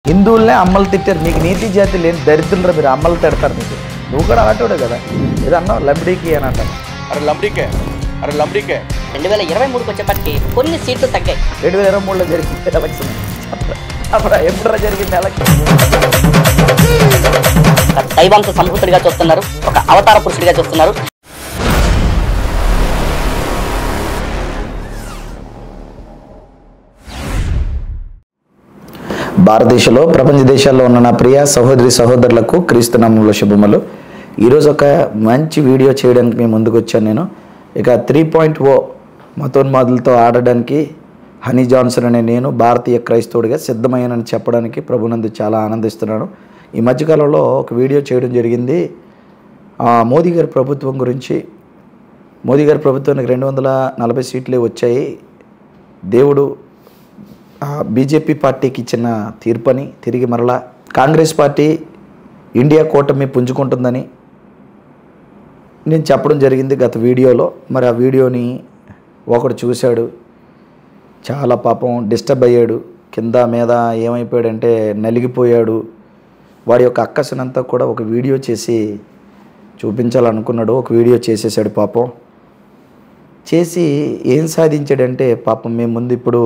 హిందువులనే అమ్మలు తిట్టారు మీకు నీతి జాతి లేని దరిద్రులు మీరు అమ్మలు తిడతారు మీకు నువ్వు కూడా ఆటోడే కదా ఏదన్నా లబ్డీకి అని అంటారు అరే లంబ్డికే అరే లంబ్డికే రెండు వేల ఇరవై మూడుకి వచ్చేప్పటికి కొన్ని సీట్లు తగ్గాయి రెండు వేల ఇరవై మూడులో జరిగింది ఎలక్షన్ అప్పుడు ఎప్పుడు జరిగింది ఎలక్షన్ ఒక దైవాంశ సంభూతుడిగా చూస్తున్నారు ఒక అవతార పురుషుడిగా చూస్తున్నారు భారతదేశంలో ప్రపంచ దేశాల్లో ఉన్న నా ప్రియ సహోదరి సహోదరులకు క్రీస్తు నామంలో శుభములు ఈరోజు ఒక మంచి వీడియో చేయడానికి మేము ముందుకు వచ్చాను నేను ఇక త్రీ పాయింట్ ఓ మతోన్మాదులతో ఆడడానికి హనీ జాన్సన్ అనే నేను భారతీయ క్రైస్తవుడిగా సిద్ధమయ్యానని చెప్పడానికి ప్రభునందు చాలా ఆనందిస్తున్నాను ఈ మధ్యకాలంలో ఒక వీడియో చేయడం జరిగింది ఆ, మోదీ గారి ప్రభుత్వం గురించి మోదీ గారి ప్రభుత్వానికి రెండు వందల నలభై సీట్లే వచ్చాయి దేవుడు ఆ, బీజేపీ పార్టీకి ఇచ్చిన తీర్పని తిరిగి మరలా కాంగ్రెస్ పార్టీ ఇండియా కూటమి పుంజుకుంటుందని నేను చెప్పడం జరిగింది గత వీడియోలో మరి ఆ వీడియోని ఒకడు చూశాడు చాలా పాపం డిస్టర్బ్ అయ్యాడు కింద మీద ఏమైపోయాడంటే నలిగిపోయాడు వాడి యొక్క అక్కసనంతా కూడా ఒక వీడియో చేసి చూపించాలనుకున్నాడు ఒక వీడియో చేసేసాడు పాపం చేసి ఏం సాధించాడంటే పాపం మేము ముందు ఇప్పుడు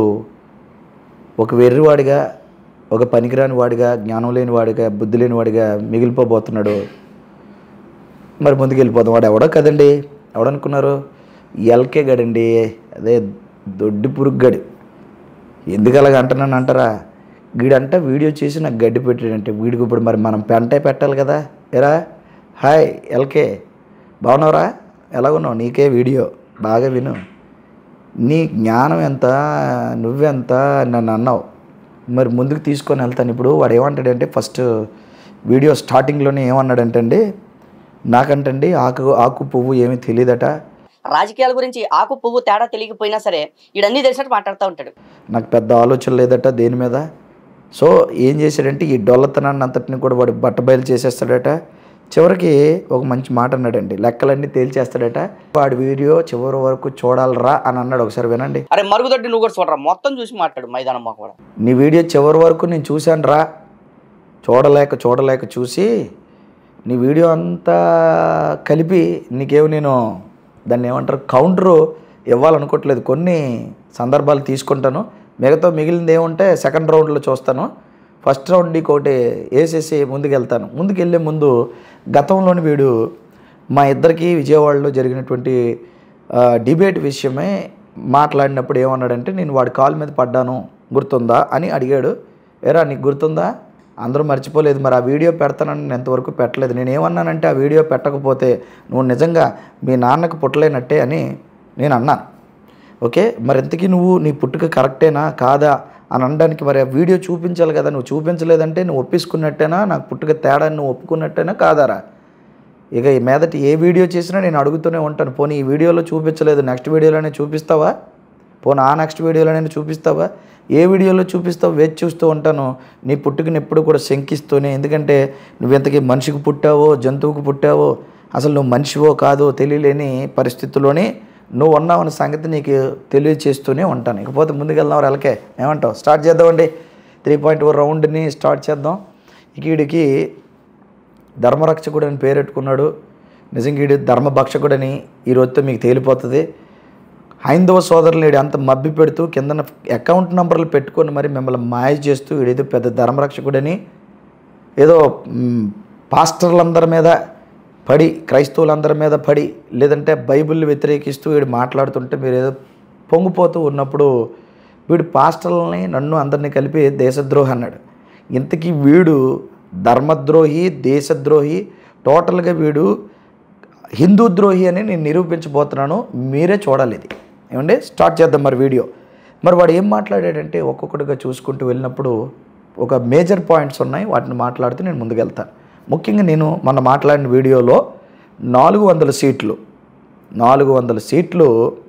ఒక వెర్రివాడిగా ఒక పనికిరాని వాడిగా జ్ఞానం లేని వాడిగా బుద్ధి లేని వాడిగా మిగిలిపోబోతున్నాడు మరి ముందుకు వెళ్ళిపోతాం వాడు ఎవడో కదండి ఎవడనుకున్నారు ఎల్కే గడండి అదే దొడ్డి పురుగు గడి ఎందుకు అలాగ అంటున్నాను అంటారా వీడంట వీడియో చేసి నాకు గడ్డి పెట్టాడంటే వీడికి ఇప్పుడు మరి మనం పెంటే పెట్టాలి కదా ఎరా హాయ్ ఎల్కే బాగున్నావురా ఎలాగున్నావు నీకే వీడియో బాగా విను నీ జ్ఞానం ఎంత నువ్వెంత అని నన్ను అన్నావు మరి ముందుకు తీసుకొని వెళ్తాను ఇప్పుడు వాడు ఏమంటాడంటే ఫస్ట్ వీడియో స్టార్టింగ్లోనే ఏమన్నాడంటే అండి నాకంటండి ఆకు ఆకు పువ్వు ఏమీ తెలియదట రాజకీయాల గురించి ఆకు పువ్వు తేడా తెలియకపోయినా సరే ఈడన్నీ తెలిసినట్టు మాట్లాడుతూ ఉంటాడు నాకు పెద్ద ఆలోచన లేదట దేని మీద సో ఏం చేశాడంటే ఈ డొల్లతనాన్ని అంతటిని కూడా వాడు బట్టబయలు చేసేస్తాడట చివరికి ఒక మంచి మాట అన్నాడండి లెక్కలన్నీ తేల్చేస్తాడట వాడి వీడియో చివరి వరకు చూడాలరా అని అన్నాడు ఒకసారి వినండి అరే మరుగుదొడ్డి నువ్వు కూడా చూడరా మొత్తం చూసి మాట్లాడు మైదానం మాకు కూడా నీ వీడియో చివరి వరకు నేను చూశాను రా చూడలేక చూడలేక చూసి నీ వీడియో అంతా కలిపి నీకేమి నేను దాన్ని ఏమంటారు కౌంటరు ఇవ్వాలనుకోవట్లేదు కొన్ని సందర్భాలు తీసుకుంటాను మిగతా మిగిలింది ఏముంటే సెకండ్ రౌండ్లో చూస్తాను ఫస్ట్ రౌండ్ నీకు ఒకటి వేసేసి ముందుకెళ్తాను ముందుకెళ్ళే ముందు గతంలోని వీడు మా ఇద్దరికి విజయవాడలో జరిగినటువంటి ఆ, డిబేట్ విషయమే మాట్లాడినప్పుడు ఏమన్నాడంటే నేను వాడి కాల్ మీద పడ్డాను గుర్తుందా అని అడిగాడు ఏరా నీకు గుర్తుందా అందరూ మర్చిపోలేదు మరి ఆ వీడియో పెడతానని నేను ఎంతవరకు పెట్టలేదు నేను ఏమన్నానంటే ఆ వీడియో పెట్టకపోతే నువ్వు నిజంగా మీ నాన్నకు పుట్టలేనట్టే అని నేను అన్నాను ఓకే మరి ఇంతకీ నువ్వు నీ పుట్టుక కరెక్టేనా కాదా అని అనడానికి మరి ఆ వీడియో చూపించాలి కదా నువ్వు చూపించలేదంటే నువ్వు ఒప్పించుకున్నట్టేనా నాకు పుట్టుక తేడా నువ్వు ఒప్పుకున్నట్టేనా కాదారా ఇక ఈ మీదటి ఏ వీడియో చేసినా నేను అడుగుతూనే ఉంటాను పోనీ ఈ వీడియోలో చూపించలేదు నెక్స్ట్ వీడియోలోనే చూపిస్తావా పోనీ ఆ నెక్స్ట్ వీడియోలోనే చూపిస్తావా ఏ వీడియోలో చూపిస్తావు వేచి చూస్తూ ఉంటాను నీ పుట్టుకని ఎప్పుడు కూడా శంకిస్తూనే ఎందుకంటే నువ్వు ఎంతకీ మనిషికి పుట్టావో జంతువుకు పుట్టావో అసలు నువ్వు మనిషివో కాదో తెలియలేని పరిస్థితుల్లోనే నువ్వు ఉన్నావన్న సంగతి నీకు తెలియచేస్తూనే ఉంటాను ఇకపోతే ముందుకెళ్దాం వెళ్ళకే ఏమంటావు స్టార్ట్ చేద్దామండి త్రీ పాయింట్ ఫోర్ రౌండ్ని స్టార్ట్ చేద్దాం ఇక వీడికి ధర్మరక్షకుడు అని పేరెట్టుకున్నాడు నిజంగా వీడు ధర్మభక్షకుడని ఈ రోజుతో మీకు తేలిపోతుంది హైందవ సోదరులు వీడు అంత మబ్బి పెడుతూ కింద అకౌంట్ నంబర్లు పెట్టుకొని మరి మిమ్మల్ని మాయ చేస్తూ వీడేదో పెద్ద ధర్మరక్షకుడని ఏదో మ్, పాస్టర్లందరి మీద పడి క్రైస్తవులందరి మీద పడి లేదంటే బైబిల్ వ్యతిరేకిస్తూ వీడు మాట్లాడుతుంటే మీరు ఏదో పొంగిపోతూ ఉన్నప్పుడు వీడు పాస్టర్లని నన్ను అందరినీ కలిపి దేశద్రోహి అన్నాడు ఇంతకీ వీడు ధర్మద్రోహి దేశద్రోహి టోటల్గా వీడు హిందూ ద్రోహి అని నేను నిరూపించబోతున్నాను మీరే చూడాలి ఇది ఏమండి స్టార్ట్ చేద్దాం మరి వీడియో మరి వాడు ఏం మాట్లాడాడంటే ఒక్కొక్కటిగా చూసుకుంటూ వెళ్ళినప్పుడు ఒక మేజర్ పాయింట్స్ ఉన్నాయి వాటిని మాట్లాడుతూ నేను ముందుకెళ్తాను ముఖ్యంగా నేను మొన్న మాట్లాడిన వీడియోలో నాలుగు వందల సీట్లు నాలుగు వందల సీట్లు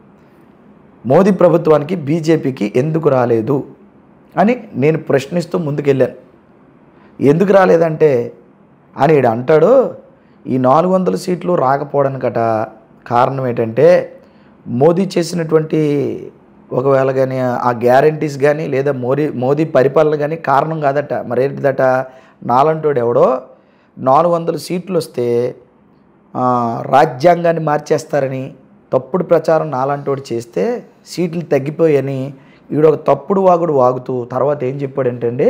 మోదీ ప్రభుత్వానికి బీజేపీకి ఎందుకు రాలేదు అని నేను ప్రశ్నిస్తూ ముందుకెళ్ళాను ఎందుకు రాలేదంటే అని ఈడు అంటాడు ఈ నాలుగు వందల సీట్లు రాకపోవడానికట కారణం ఏంటంటే మోదీ చేసినటువంటి ఒకవేళ కానీ ఆ గ్యారంటీస్ కానీ లేదా మోదీ మోదీ పరిపాలన కానీ కారణం కాదట మరేంటిదట నాలంటోడు ఎవడో నాలుగు వందల సీట్లు వస్తే ఆ, రాజ్యాంగాన్ని మార్చేస్తారని తప్పుడు ప్రచారం నాలంటోడు చేస్తే సీట్లు తగ్గిపోయని ఈడు ఒక తప్పుడు వాగుడు వాగుతూ తర్వాత ఏం చెప్పాడంటే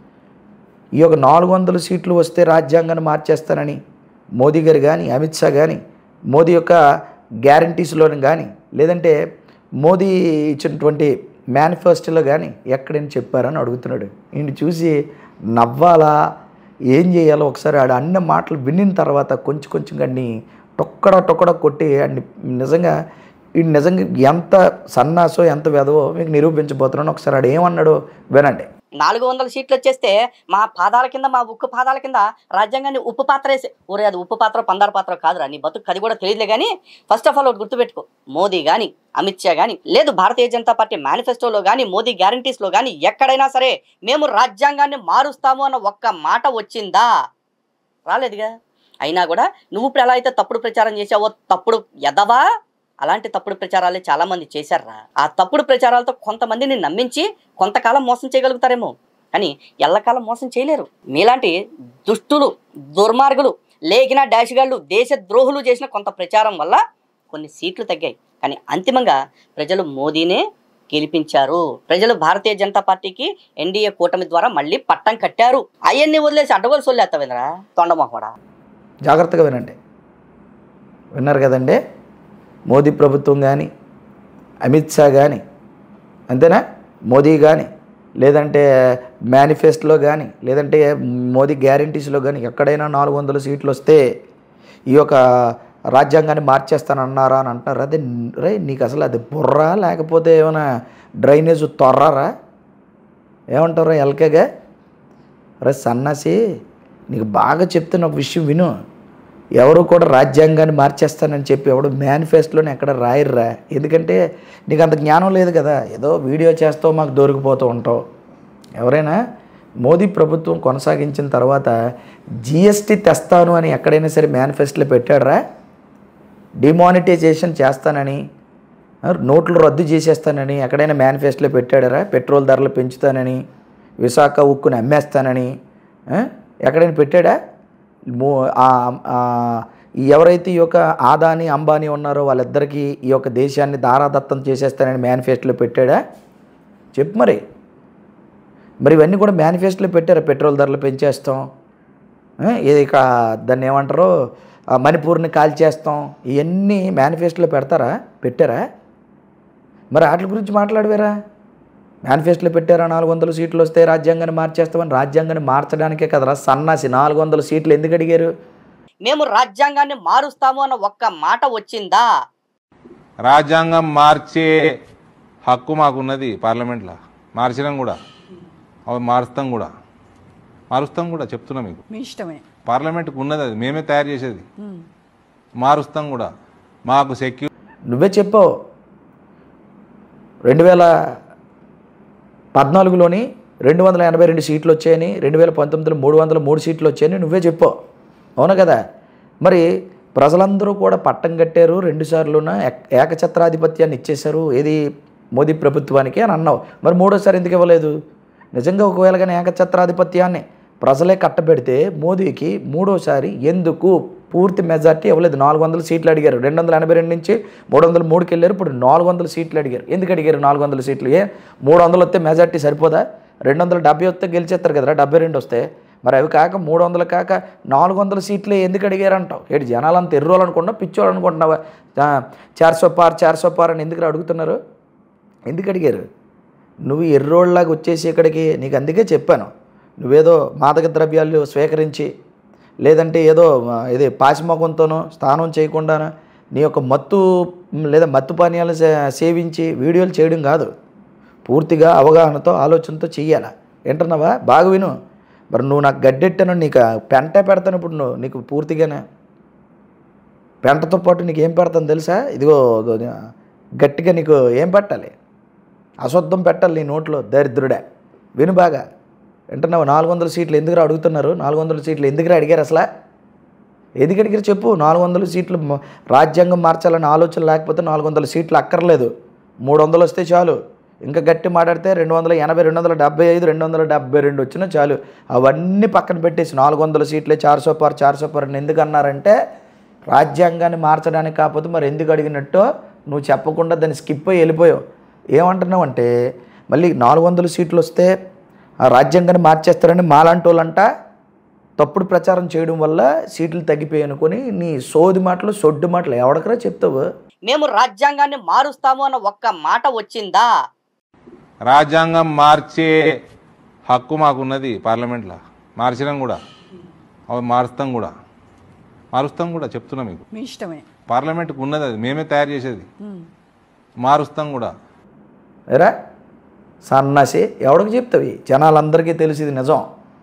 ఈ యొక్క నాలుగు వందల సీట్లు వస్తే రాజ్యాంగాన్ని మార్చేస్తానని మోదీ గారు కానీ అమిత్ షా కానీ మోదీ యొక్క గ్యారంటీస్లోని కానీ లేదంటే మోదీ ఇచ్చినటువంటి మేనిఫెస్టోలో కానీ ఎక్కడైనా చెప్పారని అడుగుతున్నాడు ఈయన చూసి నవ్వాలా ఏం చేయాలో ఒకసారి ఆడు అన్ని మాటలు వినిన తర్వాత కొంచెం కొంచెం అన్ని టొక్కడ టొక్కడ కొట్టి అన్ని నిజంగా ఈ నిజంగా ఎంత సన్నాసో ఎంత వెదవో మీకు నిరూపించబోతున్నాను ఒకసారి ఆడు ఏమన్నాడో వినండి నాలుగు వందల సీట్లు వచ్చేస్తే మా పాదాల కింద మా ఉక్కు పాదాల కింద రాజ్యాంగాన్ని ఉప్పు పాత్ర వేసి ఊరే అది ఉప్పు పాత్ర పందార పాత్ర కాదురా నీ బతుకు అది కూడా తెలియదులే కానీ ఫస్ట్ ఆఫ్ ఆల్ ఒకటి గుర్తుపెట్టుకో మోదీ కానీ అమిత్ షా కానీ లేదు భారతీయ జనతా పార్టీ మేనిఫెస్టోలో కానీ మోదీ గ్యారంటీస్లో కానీ ఎక్కడైనా సరే మేము రాజ్యాంగాన్ని మారుస్తాము అన్న ఒక్క మాట వచ్చిందా రాలేదుగా అయినా కూడా నువ్వు ఇప్పుడు ఎలా అయితే తప్పుడు ప్రచారం చేసావో తప్పుడు ఎదవా అలాంటి తప్పుడు ప్రచారాలే చాలా మంది చేశారా ఆ తప్పుడు ప్రచారాలతో కొంతమందిని నమ్మించి కొంతకాలం మోసం చేయగలుగుతారేమో కానీ ఎల్లకాలం మోసం చేయలేరు మీలాంటి దుష్టులు దుర్మార్గులు లేఖిన డాష్గాళ్ళు దేశ ద్రోహులు చేసిన కొంత ప్రచారం వల్ల కొన్ని సీట్లు తగ్గాయి కానీ అంతిమంగా ప్రజలు మోదీనే గెలిపించారు ప్రజలు భారతీయ జనతా పార్టీకి ఎన్డీఏ కూటమి ద్వారా మళ్ళీ పట్టం కట్టారు అవన్నీ వదిలేసి అడ్డగోలు సొల్లేస్తావేంద్రా తొండమొహోడా జాగ్రత్తగా వినండి విన్నారు కదండి మోదీ ప్రభుత్వం కానీ అమిత్ షా కానీ అంతేనా మోదీ కానీ లేదంటే మేనిఫెస్టోలో కానీ లేదంటే మోదీ గ్యారంటీస్లో కానీ ఎక్కడైనా నాలుగు వందల సీట్లు వస్తే ఈ యొక్క రాజ్యాంగాన్ని మార్చేస్తానన్నారా అని అంటారు అదే రే నీకు అసలు అది బుర్రా లేకపోతే ఏమైనా డ్రైనేజ్ తొర్రారా ఏమంటారు ఎల్కేగా రే సన్నాసి నీకు బాగా చెప్తున్న ఒక విషయం విను ఎవరు కూడా రాజ్యాంగాన్ని మార్చేస్తానని చెప్పి ఎవడు మేనిఫెస్టోని ఎక్కడ రాయర్రా ఎందుకంటే నీకు అంత జ్ఞానం లేదు కదా ఏదో వీడియో చేస్తావు మాకు దొరికిపోతూ ఉంటావు ఎవరైనా మోదీ ప్రభుత్వం కొనసాగించిన తర్వాత జిఎస్టీ తెస్తాను అని ఎక్కడైనా సరే మేనిఫెస్టోలో పెట్టాడరా డిమానిటైజేషన్ చేస్తానని ఆ, నోట్లు రద్దు చేసేస్తానని ఎక్కడైనా మేనిఫెస్టోలో పెట్టాడరా పెట్రోల్ ధరలు పెంచుతానని విశాఖ ఉక్కుని అమ్మేస్తానని ఆ, ఎక్కడైనా పెట్టాడా మో ఆ- ఆ, ఈ ఎవరైతే ఈ యొక్క ఆదాని అంబానీ ఉన్నారో వాళ్ళిద్దరికీ ఈ యొక్క దేశాన్ని దారాదత్తం చేసేస్తానని మేనిఫెస్టోలో పెట్టాడా చెప్పు మరి మరి ఇవన్నీ కూడా మేనిఫెస్టోలో పెట్టారు పెట్రోల్ ధరలు పెంచేస్తాం ఆ, ఇది ఇక దాన్ని ఏమంటారు ఆ, మణిపూర్ని కాల్చేస్తాం ఇవన్నీ మేనిఫెస్టోలో పెడతారా పెట్టారా మరి వాటి గురించి మాట్లాడవేరా మేనిఫెస్టోలో పెట్టారా నాలుగు వందల సీట్లు వస్తే రాజ్యాంగాన్ని మార్చేస్తామని రాజ్యాంగాన్ని మార్చడానికే కదరా సన్నాసి నాలుగు వందల సీట్లు ఎందుకు అడిగారు మేము రాజ్యాంగాన్ని మారుస్తాము అన్న ఒక్క మాట వచ్చిందా రాజ్యాంగం మార్చే హక్కు మాకున్నది పార్లమెంట్లో మార్చడం కూడా అవి మారుస్తాం కూడా మారుస్తాం కూడా చెప్తున్నా మీకు మీ ఇష్టమే పార్లమెంట్కి ఉన్నది అది మేమే తయారు చేసేది మారుస్తాం కూడా మాకు సెక్యూ నువ్వే చెప్పావు రెండు వేల పద్నాలుగులోని రెండు వందల ఎనభై రెండు సీట్లు వచ్చాయని రెండు వేల పంతొమ్మిదిలో మూడు వందల మూడు సీట్లు వచ్చాయని నువ్వే చెప్పావు అవును కదా మరి ప్రజలందరూ కూడా పట్టం కట్టారు రెండుసార్లున ఏక- ఏకఛత్రాధిపత్యాన్ని ఇచ్చేశారు ఏది మోదీ ప్రభుత్వానికి అని అన్నావు మరి మూడోసారి ఎందుకు ఇవ్వలేదు నిజంగా ఒకవేళ కానీ ఏకఛత్రాధిపత్యాన్ని ప్రజలే కట్టబెడితే మోదీకి మూడోసారి ఎందుకు పూర్తి మెజార్టీ ఇవ్వలేదు నాలుగు వందల సీట్లు అడిగారు రెండు వందల ఎనభై రెండు నుంచి మూడు వందల మూడుకి వెళ్ళారు ఇప్పుడు నాలుగు వందల సీట్లు అడిగారు ఎందుకు అడిగారు నాలుగు వందల సీట్లు ఏ మూడు వందలు వస్తే మెజార్టీ సరిపోదా రెండు వందల డెబ్బై వస్తే గెలిచేస్తారు కదరా డెబ్బై రెండు వస్తే మరి అవి కాక మూడు వందలు కాక నాలుగు వందల సీట్లే ఎందుకు అడిగారు అంటావు ఏడు జనాలు అంత ఎర్రోలు అనుకుంటున్నావు పిచ్చోళ్ళు అనుకుంటున్నావా చార్సో పార్ చార్సో పార్ అని ఎందుకు అడుగుతున్నారు ఎందుకు అడిగారు నువ్వు ఎర్రోళ్ళలాగా వచ్చేసి ఇక్కడికి నీకు అందుకే చెప్పాను నువ్వేదో మాదక ద్రవ్యాలు స్వీకరించి లేదంటే ఏదో ఆ, ఇది పాసిమొఖంతోనో స్నానం చేయకుండా నీ యొక్క మత్తు మ్, లేదా మత్తు పానీయాలు సే- సేవించి వీడియోలు చేయడం కాదు పూర్తిగా అవగాహనతో ఆలోచనతో చెయ్యాలా వింటున్నావా బాగా విను మరి నువ్వు నాకు గడ్డెట్టాను నీకు ఆ పెంట పెడతాను ఇప్పుడు నువ్వు నీకు పూర్తిగానే పెంటతో పాటు నీకు ఏం పెడతాను తెలుసా ఇదిగో ఇదో గట్టిగా నీకు ఏం పెట్టాలి అశుద్ధం పెట్టాలి నీ నోట్లో దరిద్రుడే విను బాగా వింటున్నావు నాలుగు వందల సీట్లు ఎందుకు అడుగుతున్నారు నాలుగు వందల సీట్లు ఎందుకు అడిగారు అసలు ఎందుకు అడిగారు చెప్పు నాలుగు వందల సీట్లు మ- రాజ్యాంగం మార్చాలని ఆలోచన లేకపోతే నాలుగు వందల సీట్లు అక్కర్లేదు మూడు వందలు వస్తే చాలు ఇంకా గట్టి మాట్లాడితే రెండు వందల ఎనభై రెండు వందల డెబ్బై ఐదు రెండు వందల డెబ్బై రెండు వచ్చినా చాలు అవన్నీ పక్కన పెట్టేసి నాలుగు వందల సీట్లే చార్ సూపర్ చార్ సూపర్ అని ఎందుకు అన్నారంటే రాజ్యాంగాన్ని మార్చడానికి కాకపోతే మరి ఎందుకు అడిగినట్టు నువ్వు చెప్పకుండా దాన్ని స్కిప్ అయ్యి వెళ్ళిపోయావు ఏమంటున్నావు అంటే మళ్ళీ నాలుగు వందల సీట్లు వస్తే ఆ రాజ్యాంగాన్ని మార్చేస్తారని మాలాంటి వాళ్ళంట తప్పుడు ప్రచారం చేయడం వల్ల సీట్లు తగ్గిపోయాయి అనుకొని నీ సోది మాటలు సొడ్డు మాటలు ఎవడకరా చెప్తావు మేము రాజ్యాంగాన్ని మారుస్తాము అన్న ఒక్క మాట వచ్చిందా రాజ్యాంగం మార్చే హక్కు మాకున్నది పార్లమెంట్లో మార్చడం కూడా అవి మారుస్తాం కూడా మారుస్తాం కూడా చెప్తున్నా మీకు మీ ఇష్టమే పార్లమెంట్కి ఉన్నది అది మేమే తయారు చేసేది మారుస్తాం కూడా ఎరా సన్నాసి ఎవడికి చెప్తావి జనాలందరికీ తెలిసి ఇది నిజం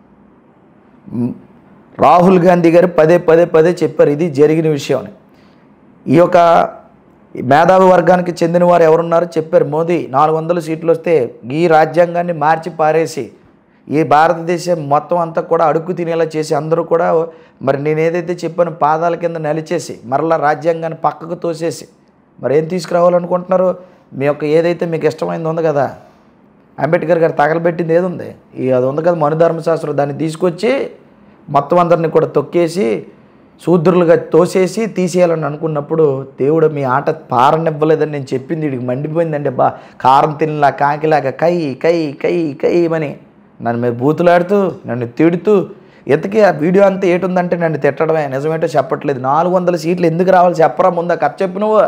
మ్, రాహుల్ గాంధీ గారు పదే పదే పదే చెప్పారు ఇది జరిగిన విషయం అని ఈ యొక్క మేధావి వర్గానికి చెందిన వారు ఎవరున్నారో చెప్పారు మోదీ నాలుగు వందల సీట్లు వస్తే ఈ రాజ్యాంగాన్ని మార్చి పారేసి ఈ భారతదేశం మొత్తం అంతా కూడా అడుక్కు తినేలా చేసి అందరూ కూడా మరి నేను ఏదైతే చెప్పానో పాదాల కింద నలిచేసి మరలా రాజ్యాంగాన్ని పక్కకు తోసేసి మరి ఏం తీసుకురావాలనుకుంటున్నారు మీ యొక్క ఏదైతే మీకు ఇష్టమైంది ఉంది కదా అంబేద్కర్ గారు తగలబెట్టింది ఏది ఉంది ఈ అది ఉంది కదా మనుధర్మశాస్త్రం దాన్ని తీసుకొచ్చి మొత్తం అందరిని కూడా తొక్కేసి శూద్రులుగా తోసేసి తీసేయాలని అనుకున్నప్పుడు దేవుడు మీ ఆట పారనివ్వలేదని నేను చెప్పింది వీడికి మండిపోయిందండి బా కారం తినలా కాకిలాగా కై కై కై కై అని నన్ను మీద బూతులాడుతూ నన్ను తిడుతూ ఇంతకీ ఆ వీడియో అంతా ఏటుందంటే నన్ను తిట్టడమే నిజమేంటో చెప్పట్లేదు నాలుగు వందల సీట్లు ఎందుకు రావాలి చెప్పరా ముందా కథ చెప్పు నువ్వు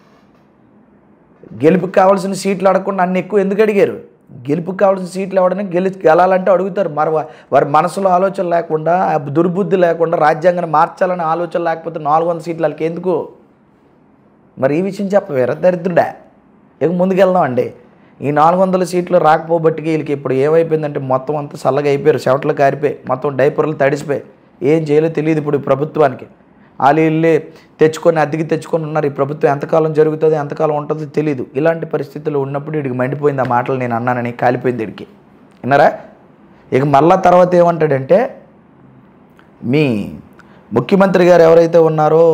గెలుపుకి కావాల్సిన సీట్లు అడగకుండా అన్ని ఎక్కువ ఎందుకు అడిగారు గెలుపుకి కావాల్సిన సీట్లు ఎవడని గెలి గెలాలంటే అడుగుతారు మరి వా- వారి మనసులో ఆలోచన లేకుండా ఆ దుర్బుద్ధి లేకుండా రాజ్యాంగాన్ని మార్చాలనే ఆలోచన లేకపోతే నాలుగు వందల సీట్లు వాళ్ళకి ఎందుకు మరి ఈ విషయం చెప్పవేరా దరిద్రుడా ఇక ముందుకెళ్దాం అండి ఈ నాలుగు వందల సీట్లు రాకపోబట్టికి వీళ్ళకి ఇప్పుడు ఏమైపోయిందంటే మొత్తం అంతా చల్లగా అయిపోయారు చెవట్లు కారిపోయి మొత్తం డైపర్లు తడిసిపోయి ఏం చేయాలో తెలియదు ఇప్పుడు ఈ ప్రభుత్వానికి వాళ్ళు వీళ్ళే తెచ్చుకొని అద్దెకి తెచ్చుకొని ఉన్నారు ఈ ప్రభుత్వం ఎంతకాలం జరుగుతుందో ఎంతకాలం ఉంటుందో తెలియదు ఇలాంటి పరిస్థితుల్లో ఉన్నప్పుడు వీడికి మండిపోయింది ఆ మాటలు నేను అన్నానని కాలిపోయింది వీడికి విన్నారా ఇక మళ్ళా తర్వాత ఏమంటాడంటే మీ ముఖ్యమంత్రి గారు ఎవరైతే ఉన్నారో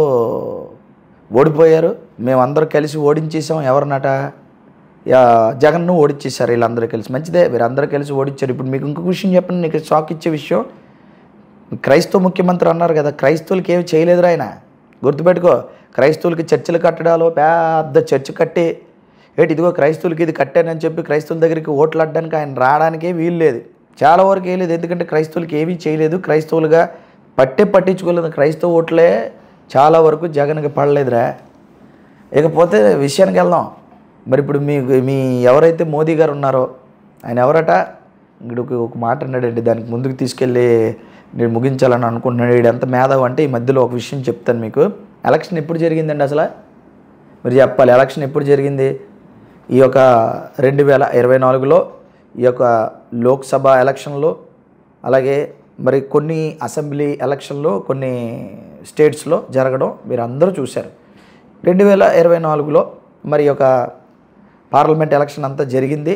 ఓడిపోయారు మేమందరూ కలిసి ఓడించేసాం ఎవరినట యా, జగన్ను ఓడించేశారు వీళ్ళందరూ కలిసి మంచిదే వీరందరూ కలిసి ఓడించారు ఇప్పుడు మీకు ఇంకొక విషయం చెప్పండి నీకు షాక్ ఇచ్చే విషయం క్రైస్తవ ముఖ్యమంత్రి అన్నారు కదా క్రైస్తవులకి ఏమి చేయలేదురా ఆయన గుర్తుపెట్టుకో క్రైస్తవులకి చర్చిలు కట్టడాలు పెద్ద చర్చ్ కట్టి ఏంటి ఇదిగో క్రైస్తవులకి ఇది కట్టానని చెప్పి క్రైస్తవుల దగ్గరికి ఓట్లు అడ్డానికి ఆయన రావడానికే వీలు లేదు చాలా వరకు ఏం లేదు ఎందుకంటే క్రైస్తవులకి ఏమీ చేయలేదు క్రైస్తవులుగా పట్టే పట్టించుకోలేదు క్రైస్తవ ఓట్లే చాలా వరకు జగన్కి పడలేదురా ఇకపోతే విషయానికి వెళ్దాం మరి ఇప్పుడు మీ మీ ఎవరైతే మోదీ గారు ఉన్నారో ఆయన ఎవరట ఇప్పుడు ఒక- ఒక మాట అన్నాడండి దానికి ముందుకు తీసుకెళ్ళి నేను ముగించాలని అనుకుంటున్నాడు వీడు ఎంత మేధావు అంటే ఈ మధ్యలో ఒక విషయం చెప్తాను మీకు ఎలక్షన్ ఎప్పుడు జరిగిందండి అసలు మీరు చెప్పాలి ఎలక్షన్ ఎప్పుడు జరిగింది ఈ యొక్క రెండు వేల ఇరవై నాలుగులో ఈ యొక్క లోక్సభ ఎలక్షన్లో అలాగే మరి కొన్ని అసెంబ్లీ ఎలక్షన్లో కొన్ని స్టేట్స్లో జరగడం మీరు అందరూ చూశారు రెండు వేల ఇరవై నాలుగులో మరి ఈ యొక్క పార్లమెంట్ ఎలక్షన్ అంతా జరిగింది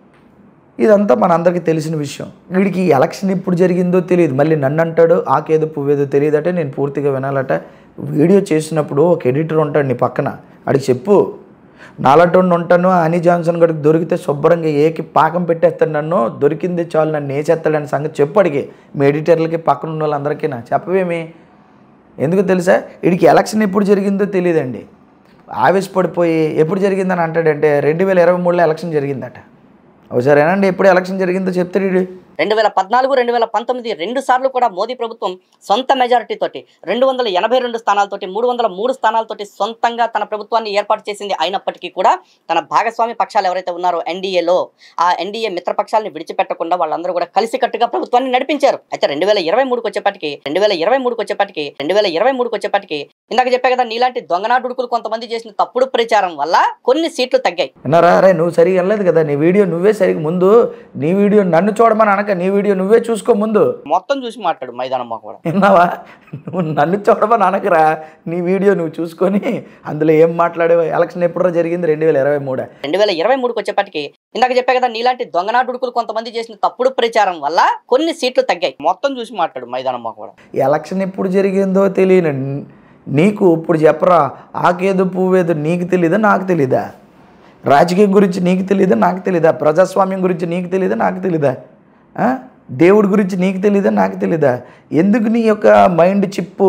ఇదంతా మనందరికీ తెలిసిన విషయం వీడికి ఈ ఎలక్షన్ ఎప్పుడు జరిగిందో తెలియదు మళ్ళీ నన్ను అంటాడు ఆకేదో పువ్వేదో తెలియదట నేను పూర్తిగా వినాలట వీడియో చేసినప్పుడు ఒక ఎడిటర్ ఉంటాడు నీ పక్కన అడిగి చెప్పు నాలటోడిని ఉంటాను హనీ జాన్సన్ గడికి దొరికితే శుభ్రంగా ఏకి పాకం పెట్టేస్తాడు నన్ను దొరికింది చాలు నన్ను వేసేస్తాడని సంగతి చెప్పు అడిగి మీ ఎడిటర్లకి పక్కన ఉన్న వాళ్ళందరికీ నా చెప్పవేమి ఎందుకు తెలుసా వీడికి ఎలక్షన్ ఎప్పుడు జరిగిందో తెలియదండి ఆవేశపడిపోయి ఎప్పుడు జరిగిందని అంటాడంటే రెండు వేల ఇరవై మూడులో ఎలక్షన్ జరిగిందట ఒకసారేనండి ఎప్పుడు ఎలక్షన్ జరిగిందో చెప్తాడు వీడు రెండు వేల పద్నాలుగు రెండు వేల పంతొమ్మిది రెండు సార్లు కూడా మోదీ ప్రభుత్వం సొంత మెజారిటీ తోటి రెండు వందల ఎనభై రెండు స్థానాలతోటి మూడు వందల మూడు స్థానాలతోటి సొంతంగా తన ప్రభుత్వాన్ని ఏర్పాటు చేసింది అయినప్పటికీ కూడా తన భాగస్వామి పక్షాలు ఎవరైతే ఉన్నారో ఎన్డీఏలో ఆ ఎన్డీఏ మిత్రపక్షాలను విడిచిపెట్టకుండా వాళ్ళందరూ కూడా కలిసికట్టుగా ప్రభుత్వాన్ని నడిపించారు అయితే రెండు వేల ఇరవై మూడుకి వచ్చేప్పటికి రెండు వేల ఇరవై మూడుకి వచ్చేప్పటికి రెండు వేల ఇరవై మూడుకి వచ్చేప్పటికి ఇందాక చెప్పా కదా నీలాంటి దొంగనాడుకులు కొంతమంది చేసిన తప్పుడు ప్రచారం వల్ల కొన్ని సీట్లు తగ్గాయి విన్నారా అరే నువ్వు సరిగా వెళ్ళలేదు కదా నీ వీడియో నువ్వే సరిగా ముందు నీ వీడియో నన్ను చూడమని అనక నీ వీడియో నువ్వే చూసుకో ముందు మొత్తం చూసి మాట్లాడు మైదానం మాకు కూడా విన్నావా నువ్వు నన్ను చూడమని అనకరా నీ వీడియో నువ్వు చూసుకొని అందులో ఏం మాట్లాడేవో ఎలక్షన్ ఎప్పుడో జరిగింది రెండు వేల ఇరవై మూడు రెండు వేల ఇరవై మూడుకి వచ్చేప్పటికి ఇందాక చెప్పా కదా నీలాంటి దొంగనాడుకులు కొంతమంది చేసిన తప్పుడు ప్రచారం వల్ల కొన్ని సీట్లు తగ్గాయి మొత్తం చూసి మాట్లాడు మైదానం మాకు కూడా ఎలక్షన్ ఎప్పుడు జరిగిందో తెలియను నీకు ఇప్పుడు చెప్పరా ఆకేదో పువ్వేదో నీకు తెలీదా నాకు తెలీదా రాజకీయం గురించి నీకు తెలియదా నాకు తెలీదా ప్రజాస్వామ్యం గురించి నీకు తెలియదా నాకు తెలీదా ఆ? దేవుడి గురించి నీకు తెలీదా నాకు తెలీదా ఎందుకు నీ యొక్క మైండ్ చిప్పు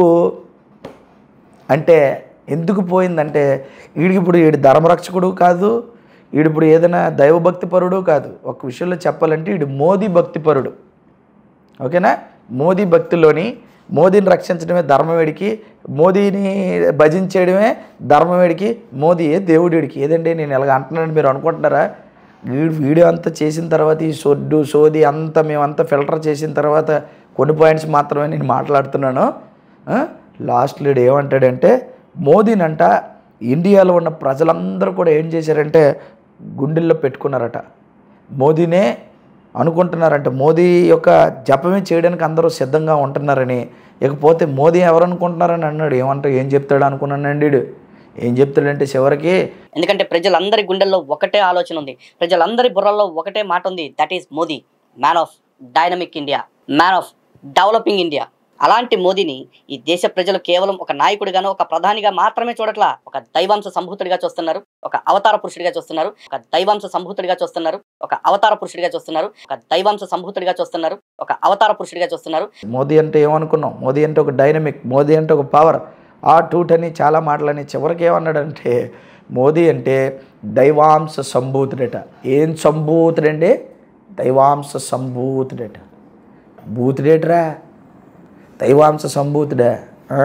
అంటే ఎందుకు పోయిందంటే వీడికి ఇప్పుడు వీడి ధర్మరక్షకుడు కాదు వీడిప్పుడు ఏదైనా దైవభక్తిపరుడు కాదు ఒక విషయంలో చెప్పాలంటే వీడు మోదీ భక్తిపరుడు ఓకేనా మోదీ భక్తిలోని మోదీని రక్షించడమే ధర్మవేడికి మోదీని భజించేయడమే ధర్మవేడికి మోదీయే దేవుడికి ఏదండి నేను ఇలాగ అంటున్నాను మీరు అనుకుంటున్నారా వీడు వీడియో అంతా చేసిన తర్వాత ఈ సొడ్డు సోది అంతా మేమంతా ఫిల్టర్ చేసిన తర్వాత కొన్ని పాయింట్స్ మాత్రమే నేను మాట్లాడుతున్నాను ఆ? లాస్ట్లో వీడు ఏమంటాడంటే మోదీనంట ఇండియాలో ఉన్న ప్రజలందరూ కూడా ఏం చేశారంటే గుండెల్లో పెట్టుకున్నారట మోదీనే అనుకుంటున్నారంటే మోదీ యొక్క జపమే చేయడానికి అందరూ సిద్ధంగా ఉంటున్నారని ఇకపోతే మోదీ ఎవరు అనుకుంటున్నారని అన్నాడు ఏమంటారు ఏం చెప్తాడు అనుకున్నానండి వీడు ఏం చెప్తాడంటే చివరికి ఎందుకంటే ప్రజలందరి గుండెల్లో ఒకటే ఆలోచన ఉంది ప్రజలందరి బుర్రల్లో ఒకటే మాట ఉంది that is Modi man of dynamic India man of developing India అలాంటి మోదీని ఈ దేశ ప్రజలు కేవలం ఒక నాయకుడిగానో ఒక ప్రధానిగా మాత్రమే చూడట్లా ఒక దైవాంశ సంభూతుడిగా చూస్తున్నారు ఒక అవతార పురుషుడిగా చూస్తున్నారు ఒక దైవాంశ సంభూతుడిగా చూస్తున్నారు ఒక అవతార పురుషుడిగా చూస్తున్నారు ఒక దైవాంశ సంభూతుడిగా చూస్తున్నారు ఒక అవతార పురుషుడిగా చూస్తున్నారు మోదీ అంటే ఏమనుకున్నాం మోదీ అంటే ఒక డైనమిక్ మోదీ అంటే ఒక పవర్ ఆ టూట్ అని చాలా మాటలని చివరికి ఏమన్నాడంటే మోదీ అంటే దైవాంశ సంభూతుడట ఏం సంభూతుడండి దైవాంశ సంభూతుడట బూతుడేట్రా దైవాంశ సంభూతుడా ఆ?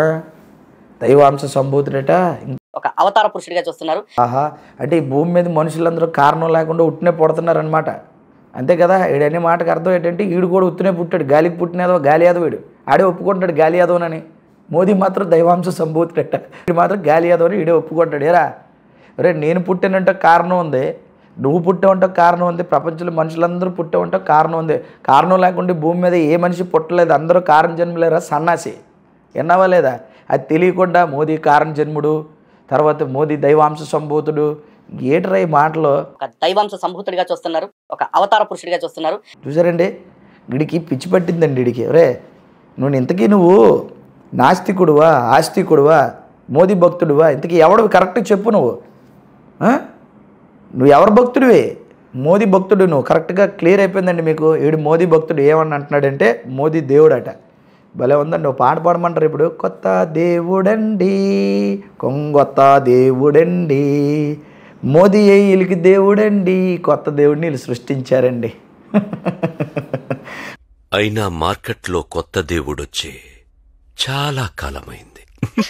దైవాంశ సంభూతుడట ఒక అవతార పురుషుడిగా చూస్తున్నారు ఆహా అంటే ఈ భూమి మీద మనుషులందరూ కారణం లేకుండా ఉట్టినే పుడుతున్నారనమాట అంతే కదా ఈడనే మాటకు అర్థం ఏంటంటే ఈడు కూడా ఉత్తునే పుట్టాడు గాలికి పుట్టినేదో గాలి యాదవ్ వీడు ఆడే ఒప్పుకుంటాడు గాలి యాదవ్ అని మోదీ మాత్రం దైవాంశ సంభూతుడట వీడు మాత్రం గాలి యాదవ్ అని ఈడే ఒప్పుకుంటాడు ఏరా రే నేను పుట్టానంటే కారణం ఉంది నువ్వు పుట్టావంటే కారణం ఉంది ప్రపంచంలో మనుషులందరూ పుట్టావంటే కారణం ఉంది కారణం లేకుండా ఈ భూమి మీద ఏ మనిషి పుట్టలేదు అందరూ కారణ జన్మలేరా సన్నాసి విన్నావా లేదా అది తెలియకుండా మోదీ కారణ జన్ముడు తర్వాత మోదీ దైవాంశ సంభూతుడు ఏట్రా ఈ మాటలు ఒక దైవాంశ సంభూతుడిగా చూస్తున్నారు ఒక అవతార పురుషుడిగా చూస్తున్నారు చూసారండి వీడికి పిచ్చి పట్టిందండి వీడికి రే నువ్వు ఇంతకీ నువ్వు నాస్తికుడువా ఆస్తికుడువా మోదీ భక్తుడువా ఇంతకీ ఎవడు కరెక్ట్ చెప్పు నువ్వు ఆ? నువ్వు ఎవరు భక్తుడివి మోదీ భక్తుడు నువ్వు కరెక్ట్గా క్లియర్ అయిపోయిందండి మీకు వీడు మోదీ భక్తుడు ఏమని అంటున్నాడంటే మోదీ దేవుడట భలే ఉందండి ఓ పాట పాడమంటారు ఇప్పుడు కొత్త దేవుడండి కొంగొత్త దేవుడండి మోదీ వీళ్ళకి దేవుడండి కొత్త దేవుడిని వీళ్ళు సృష్టించారండి అయినా మార్కెట్లో కొత్త దేవుడొచ్చే చాలా కాలమైంది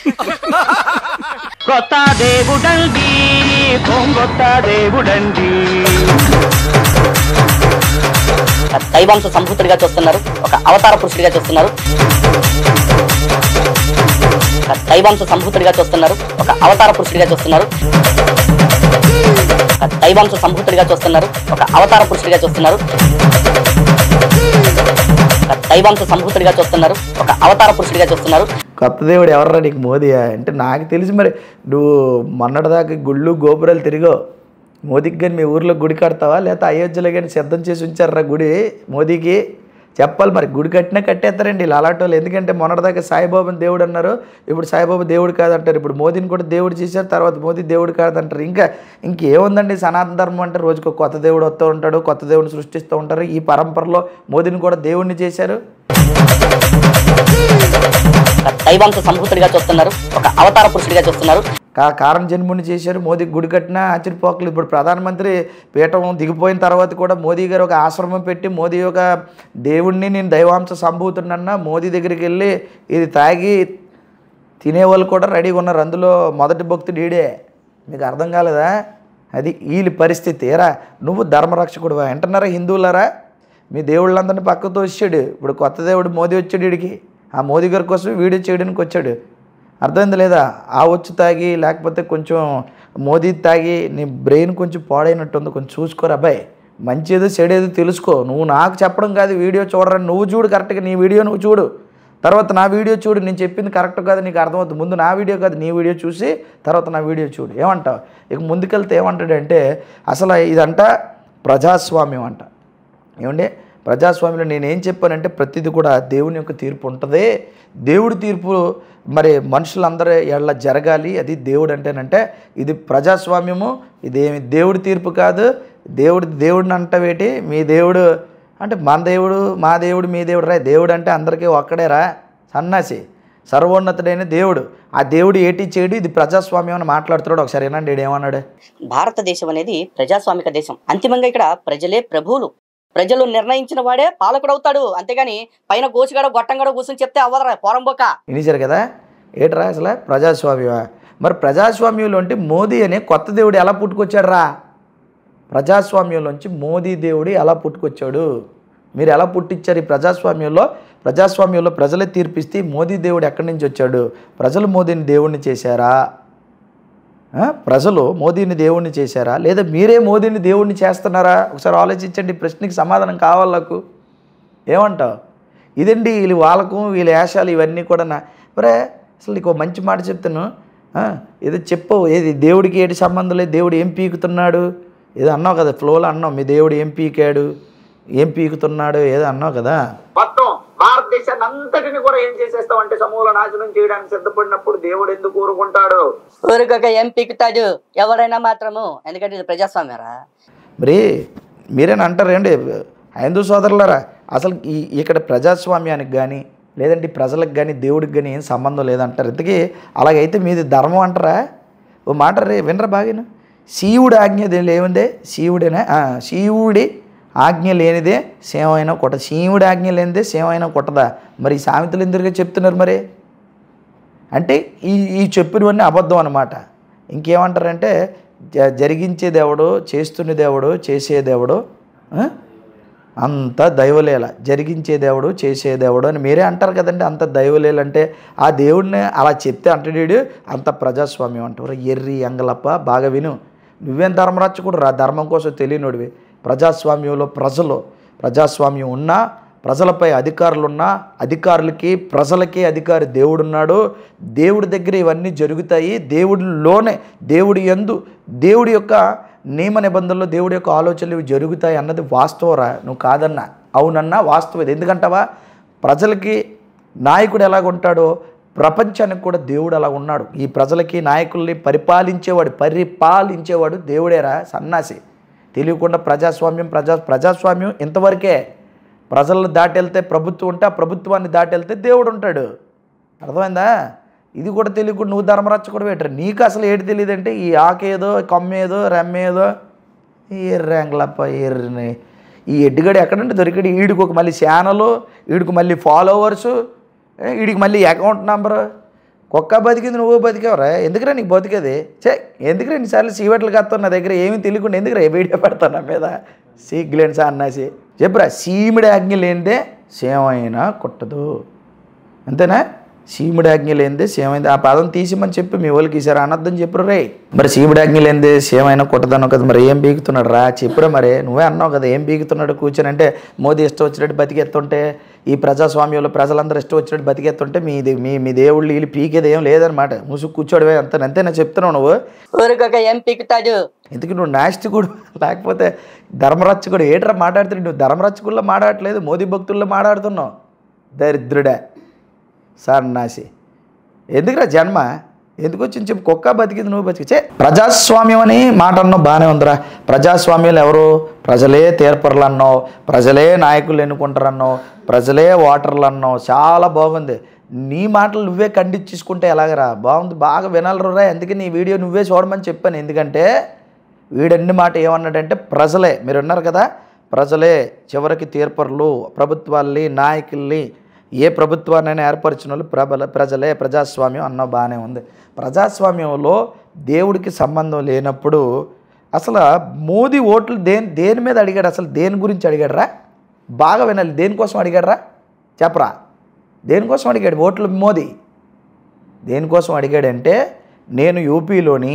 కొత్త దేవుడండి కొంగొత్త దేవుడండి ఒక దైవాంశ సంభూతుడిగా చూస్తున్నారు ఒక అవతార పురుషుడిగా చూస్తున్నారు ఒక దైవాంశ సంభూతుడిగా చూస్తున్నారు ఒక అవతార పురుషుడిగా చూస్తున్నారు ఒక దైవాంశ సంభూతుడిగా చూస్తున్నారు ఒక అవతార పురుషుడిగా చూస్తున్నారు ఒక దైవాంశ సంభూతుడిగా చూస్తున్నారు ఒక అవతార పురుషుడిగా చూస్తున్నారు కొత్త దేవుడు ఎవర్రా నీకు మోదీయా అంటే నాకు తెలిసి మరి నువ్వు మొన్నటిదాకా గుళ్ళు గోపురాలు తిరిగో మోదీకి కానీ మీ ఊర్లో గుడి కడతావా లేకపోతే అయోధ్యలో కానీ సిద్ధం చేసి ఉంచారా గుడి మోదీకి చెప్పాలి మరి గుడి కట్టినా కట్టేస్తారండి ఇలా అలాంటి వాళ్ళు ఎందుకంటే మొన్నటిదాకా సాయిబాబాని దేవుడు అన్నారు ఇప్పుడు సాయిబాబా దేవుడు కాదంటారు ఇప్పుడు మోదీని కూడా దేవుడు చేశారు తర్వాత మోదీ దేవుడు కాదంటారు ఇంకా ఇంకేముందండి సనాతన ధర్మం అంటే రోజుకు కొత్త దేవుడు వస్తూ ఉంటాడు కొత్త దేవుడిని సృష్టిస్తూ ఉంటారు ఈ పరంపరలో మోదీని కూడా దేవుడిని చేశారు ఒక దైవాంశ సంభూతుడిగా చూస్తున్నారు ఒక అవతార పురుషుడిగా చూస్తున్నారు కా కారణ జన్ముని చేశారు మోదీ గుడి కట్టినా ఆశ్చర్యపోకలు ఇప్పుడు ప్రధానమంత్రి పీఠం దిగిపోయిన తర్వాత కూడా మోదీ గారు ఒక ఆశ్రమం పెట్టి మోదీ ఒక దేవుణ్ణి నేను దైవాంశ సంభూతుడినన్నా మోదీ దగ్గరికి వెళ్ళి ఇది తాగి తినేవాళ్ళు కూడా రెడీగా ఉన్నారు అందులో మొదటి భక్తుడు ఈడే మీకు అర్థం కాలేదా అది వీళ్ళ పరిస్థితి ఏరా నువ్వు ధర్మరక్షకుడువా అంటున్నారా హిందువులారా మీ దేవుళ్ళందరినీ పక్కతో వచ్చాడు ఇప్పుడు కొత్త దేవుడు మోదీ వచ్చాడు వీడికి ఆ మోదీ గారి కోసం వీడియో చేయడానికి వచ్చాడు అర్థమైంది లేదా ఆ వచ్చి తాగి లేకపోతే కొంచెం మోదీ తాగి నీ బ్రెయిన్ కొంచెం పాడైనట్టుంది కొంచెం చూసుకోరా అబ్బాయి మంచి ఏదో చెడు ఏదో తెలుసుకో నువ్వు నాకు చెప్పడం కాదు వీడియో చూడరా నువ్వు చూడు కరెక్ట్గా నీ వీడియో నువ్వు చూడు తర్వాత నా వీడియో చూడు నేను చెప్పింది కరెక్ట్ కాదు నీకు అర్థమవుతుంది ముందు నా వీడియో కాదు నీ వీడియో చూసి తర్వాత నా వీడియో చూడు ఏమంటావు ఇక ముందుకెళ్తే ఏమంటాడంటే అసలు ఇదంట ప్రజాస్వామ్యం అంట ఏమండి ప్రజాస్వామ్యంలో నేనేం చెప్పానంటే ప్రతిదీ కూడా దేవుని యొక్క తీర్పు ఉంటుంది దేవుడి తీర్పు మరి మనుషులందరూ ఎళ్ళ జరగాలి అది దేవుడు అంటేనంటే ఇది ప్రజాస్వామ్యము ఇదేమి దేవుడి తీర్పు కాదు దేవుడి దేవుడిని అంటవేటి మీ దేవుడు అంటే మన దేవుడు మా దేవుడు మీ దేవుడు రా దేవుడు అంటే అందరికీ ఒక్కడేరా సన్నాసి సర్వోన్నతుడైన దేవుడు ఆ దేవుడు ఏటి చేయడు ఇది ప్రజాస్వామ్యం అని మాట్లాడుతున్నాడు ఒకసారి ఏనండి ఈడు ఏమన్నాడు భారతదేశం అనేది ప్రజాస్వామిక దేశం అంతిమంగా ఇక్కడ ప్రజలే ప్రభువులు ప్రజలు నిర్ణయించిన వాడే పాలకుడు అవుతాడు అంతేగాని పైన గోచిగాడ గొట్టంగాడ కూర్చొని చెప్తే అవ్వదరా పోరంబోక వినిచారు కదా ఏట్రా అసలు ప్రజాస్వామ్యమా మరి ప్రజాస్వామ్యంలో అంటే మోదీ అనే కొత్త దేవుడు ఎలా పుట్టుకొచ్చాడు రా ప్రజాస్వామ్యంలోంచి మోదీ దేవుడు ఎలా పుట్టుకొచ్చాడు మీరు ఎలా పుట్టించారు ఈ ప్రజాస్వామ్యంలో ప్రజాస్వామ్యంలో ప్రజలే తీర్పిస్తే ఈ మోదీ దేవుడు ఎక్కడి నుంచి వచ్చాడు ప్రజలు మోదీని దేవుణ్ణి చేశారా ఆ? ప్రజలు మోదీని దేవుణ్ణి చేశారా లేదా మీరే మోదీని దేవుణ్ణి చేస్తున్నారా ఒకసారి ఆలోచించండి ఈ ప్రశ్నకి సమాధానం కావాలి నాకు ఏమంటావు ఇదండి వీళ్ళు వాళ్ళకు వీళ్ళ వేషాలు ఇవన్నీ కూడా నా ఒరే అసలు నీకు ఓ మంచి మాట చెప్తాను ఆ, ఏదో చెప్పవు ఏది దేవుడికి ఏటి సంబంధం లేదు దేవుడు ఏం పీకుతున్నాడు ఏదో అన్నావు కదా ఫ్లోలో అన్నావు మీ దేవుడు ఏం పీకాడు ఏం పీకుతున్నాడు ఏదో అన్నావు కదా మొత్తం భారతదేశాన్ని అంతటిని కూడా ఏం చేసేస్తాం అంటే సమూల నాశనం చేయడానికి సిద్ధపడినప్పుడు దేవుడు ఎందుకు ఊరుకుంటాడు ఊరికొక ఏం పీకుతాడు ఎవరైనా మాత్రము ఎందుకంటే ఇది ప్రజాస్వామ్యరా మరి మీరేనా అంటారేంటి హైందూ సోదరులారా అసలు ఈ ఇక్కడ ప్రజాస్వామ్యానికి కానీ లేదంటే ఈ ప్రజలకు కానీ దేవుడికి కానీ ఏం సంబంధం లేదంటారు ఇంతకీ అలాగైతే మీది ధర్మం అంటారా ఓ మాట రే వినరా బాగాను శివుడి ఆజ్ఞ దే- ఏముందే శివుడేనా ఆ, శివుడి ఆజ్ఞ లేనిదే సేమైనా కొట్ట శివుడి ఆజ్ఞ లేనిదే సేమైనా కొట్టదా మరి ఈ సామెతలు ఎందుకుగా చెప్తున్నారు మరి అంటే ఈ ఈ చెప్పినవన్నీ అబద్ధం అనమాట ఇంకేమంటారంటే జ జరిగించేదేవుడు చేస్తున్నదేవుడు చేసేదేవుడు ఆ? అంత దైవలేల జరిగించేదేవుడు చేసేదేవుడు అని మీరే అంటారు కదండి అంత దైవలేలు అంటే ఆ దేవుడిని అలా చెప్తే అంటాడు అంత ప్రజాస్వామ్యం అంటారు ఎర్రి ఎంగలప్ప బాగా విను నువ్వేం ధర్మరచ్చకుడు రా ధర్మం కోసం తెలియనోడివి ప్రజాస్వామ్యంలో ప్రజలు ప్రజాస్వామ్యం ఉన్నా ప్రజలపై అధికారులు ఉన్నా అధికారులకి ప్రజలకి అధికారి దేవుడున్నాడు దేవుడి దగ్గర ఇవన్నీ జరుగుతాయి దేవుడిలోనే దేవుడి యందు దేవుడి యొక్క నియమ నిబంధనలు దేవుడి యొక్క ఆలోచనలు ఇవి జరుగుతాయి అన్నది వాస్తవరా నువ్వు కాదన్నా అవునన్నా వాస్తవం ఇది ఎందుకంటావా ప్రజలకి నాయకుడు ఎలాగుంటాడో ప్రపంచానికి కూడా దేవుడు అలా ఉన్నాడు ఈ ప్రజలకి నాయకుల్ని పరిపాలించేవాడు పరిపాలించేవాడు దేవుడేరా సన్నాసి తెలియకుండా ప్రజాస్వామ్యం ప్రజా ప్రజాస్వామ్యం ఇంతవరకే ప్రజలను దాటి వెళ్తే ప్రభుత్వం ఉంటే ఆ ప్రభుత్వాన్ని దాటి వెళ్తే దేవుడు ఉంటాడు అర్థమైందా ఇది కూడా తెలియకుండా నువ్వు ధర్మరచ్చ కూడా పెట్టరు నీకు అసలు ఏటి తెలియదంటే ఈ ఆకేదో కొమ్మేదో రెమ్మేదో ఎర్రంగలప్ప ఎర్రని ఈ ఎడ్డుగడు ఎక్కడంటే దొరికాడు వీడికి ఒక మళ్ళీ ఛానల్ వీడికి మళ్ళీ ఫాలోవర్సు వీడికి మళ్ళీ అకౌంట్ నెంబరు కుక్క బతికింది నువ్వు బతికేవరా ఎందుకురా నీకు బతికేది చే ఎందుకురా ఎన్నిసార్లు సీవెట్లు కత్తావు నా దగ్గర ఏమీ తెలియకుండా ఎందుకురా వీడియో పెడతాను నా మీద సీగ్లేని సార్ అన్నాసి చెప్పురా సీమిడి ఆజ్ఞ లేనిదే సేమైనా కొట్టదు అంతేనా సీముడి ఆజ్ఞ లేనిదే సేమైంది ఆ పదం తీసిమని చెప్పి మీ వాళ్ళకి ఈసారి అనొద్దని చెప్పరు రే మరి సీముడి ఆజ్ఞ లేనిదే సేమైనా కొట్టదన్నావు కదా మరి ఏం బీగుతున్నాడు రా చెప్పురా మరి నువ్వే అన్నావు కదా ఏం బీగుతున్నాడు కూర్చొని అంటే మోదీ ఇష్టం వచ్చినట్టు బతికెత్తుంటే ఈ ప్రజాస్వామ్యంలో ప్రజలందరూ ఇష్టం వచ్చినట్టు బతికెత్తుంటే మీది మీ మీ దేవుళ్ళు వీళ్ళు పీకేది ఏం లేదనమాట ముసుగు కూర్చోడమే అంత అంతేనా చెప్తున్నావు నువ్వు ఊరికొక ఏం పీకుతాడు ఎందుకు నువ్వు నాస్తికుడు లేకపోతే ధర్మరచ్చకుడు ఏట్రా మాట్లాడుతున్నాడు నువ్వు ధర్మరచ్చకుల్లో మాట్లాడట్లేదు మోదీ భక్తుల్లో మాట్లాడుతున్నావు దరిద్రుడా సన్నాసి ఎందుకురా జన్మ ఎందుకు వచ్చింది చెప్పు కుక్క బతికింది నువ్వు బతికి చే ప్రజాస్వామ్యం అని మాట అన్నావు బాగానే ఉందిరా ప్రజాస్వామ్యాలు ఎవరు ప్రజలే తీర్పర్లు అన్నావు ప్రజలే నాయకులు ఎన్నుకుంటారన్నావు ప్రజలే ఓటర్లు అన్నావు చాలా బాగుంది నీ మాటలు నువ్వే ఖండించేసుకుంటే ఎలాగరా బాగుంది బాగా వినాలరా అందుకే నీ వీడియో నువ్వే చూడమని చెప్పాను ఎందుకంటే వీడన్ని మాట ఏమన్నాడంటే ప్రజలే మీరు విన్నారు కదా ప్రజలే చివరికి తీర్పర్లు ప్రభుత్వాల్ని నాయకుల్ని ఏ ప్రభుత్వాన్నైనా ఏర్పరిచిన వాళ్ళు ప్రబల ప్రజలే ప్రజాస్వామ్యం అన్న బాగానే ఉంది ప్రజాస్వామ్యంలో దేవుడికి సంబంధం లేనప్పుడు అసలు మోదీ ఓట్లు దేని దేని మీద అడిగాడు అసలు దేని గురించి అడిగాడరా బాగా వినాలి దేనికోసం అడిగాడరా చెప్పరా దేనికోసం అడిగాడు ఓట్లు మోదీ దేనికోసం అడిగాడంటే నేను యూపీలోని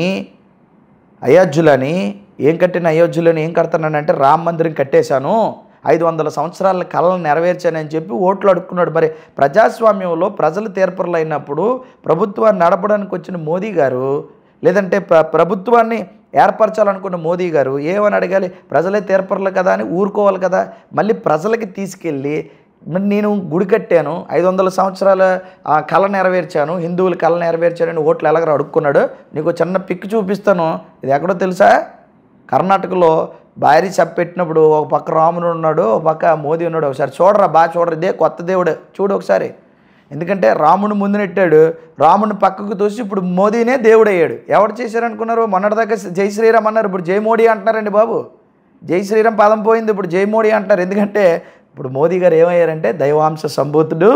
అయోధ్యలని ఏం కట్టిన అయోధ్యలోని ఏం కడతానంటే రామ మందిరం కట్టేశాను ఐదు వందల సంవత్సరాల కళను నెరవేర్చానని చెప్పి ఓట్లు అడుక్కున్నాడు మరి ప్రజాస్వామ్యంలో ప్రజలు తీర్పరులు అయినప్పుడు ప్రభుత్వాన్ని నడపడానికి వచ్చిన మోదీ గారు లేదంటే ప్ర ప్రభుత్వాన్ని ఏర్పరచాలనుకున్న మోదీ గారు ఏమని అడగాలి ప్రజలే తీర్పర్లు కదా అని ఊరుకోవాలి కదా మళ్ళీ ప్రజలకి తీసుకెళ్ళి మరి నేను గుడి కట్టాను ఐదు వందల సంవత్సరాల ఆ కళ నెరవేర్చాను హిందువుల కళ నెరవేర్చానని ఓట్లు ఎలాగ అడుక్కున్నాడు నీకు చిన్న పిక్ చూపిస్తాను ఇది ఎక్కడో తెలుసా కర్ణాటకలో భారీ సభ పెట్టినప్పుడు ఒక పక్క రాముడు ఉన్నాడు ఒక పక్క మోదీ ఉన్నాడు ఒకసారి చూడరా బాగా చూడరు ఇదే కొత్త దేవుడు చూడు ఒకసారి ఎందుకంటే రాముడు ముందు నెట్టాడు రాముడిని పక్కకు తోసి ఇప్పుడు మోదీనే దేవుడు అయ్యాడు ఎవరు చేశారనుకున్నారు మొన్నటిదాకా జై శ్రీరామ్ అన్నారు ఇప్పుడు జై మోడీ అంటున్నారండి బాబు జై శ్రీరామ్ పదం పోయింది ఇప్పుడు జై మోడీ అంటారు ఎందుకంటే ఇప్పుడు మోదీ గారు ఏమయ్యారంటే దైవాంశ సంభూతుడు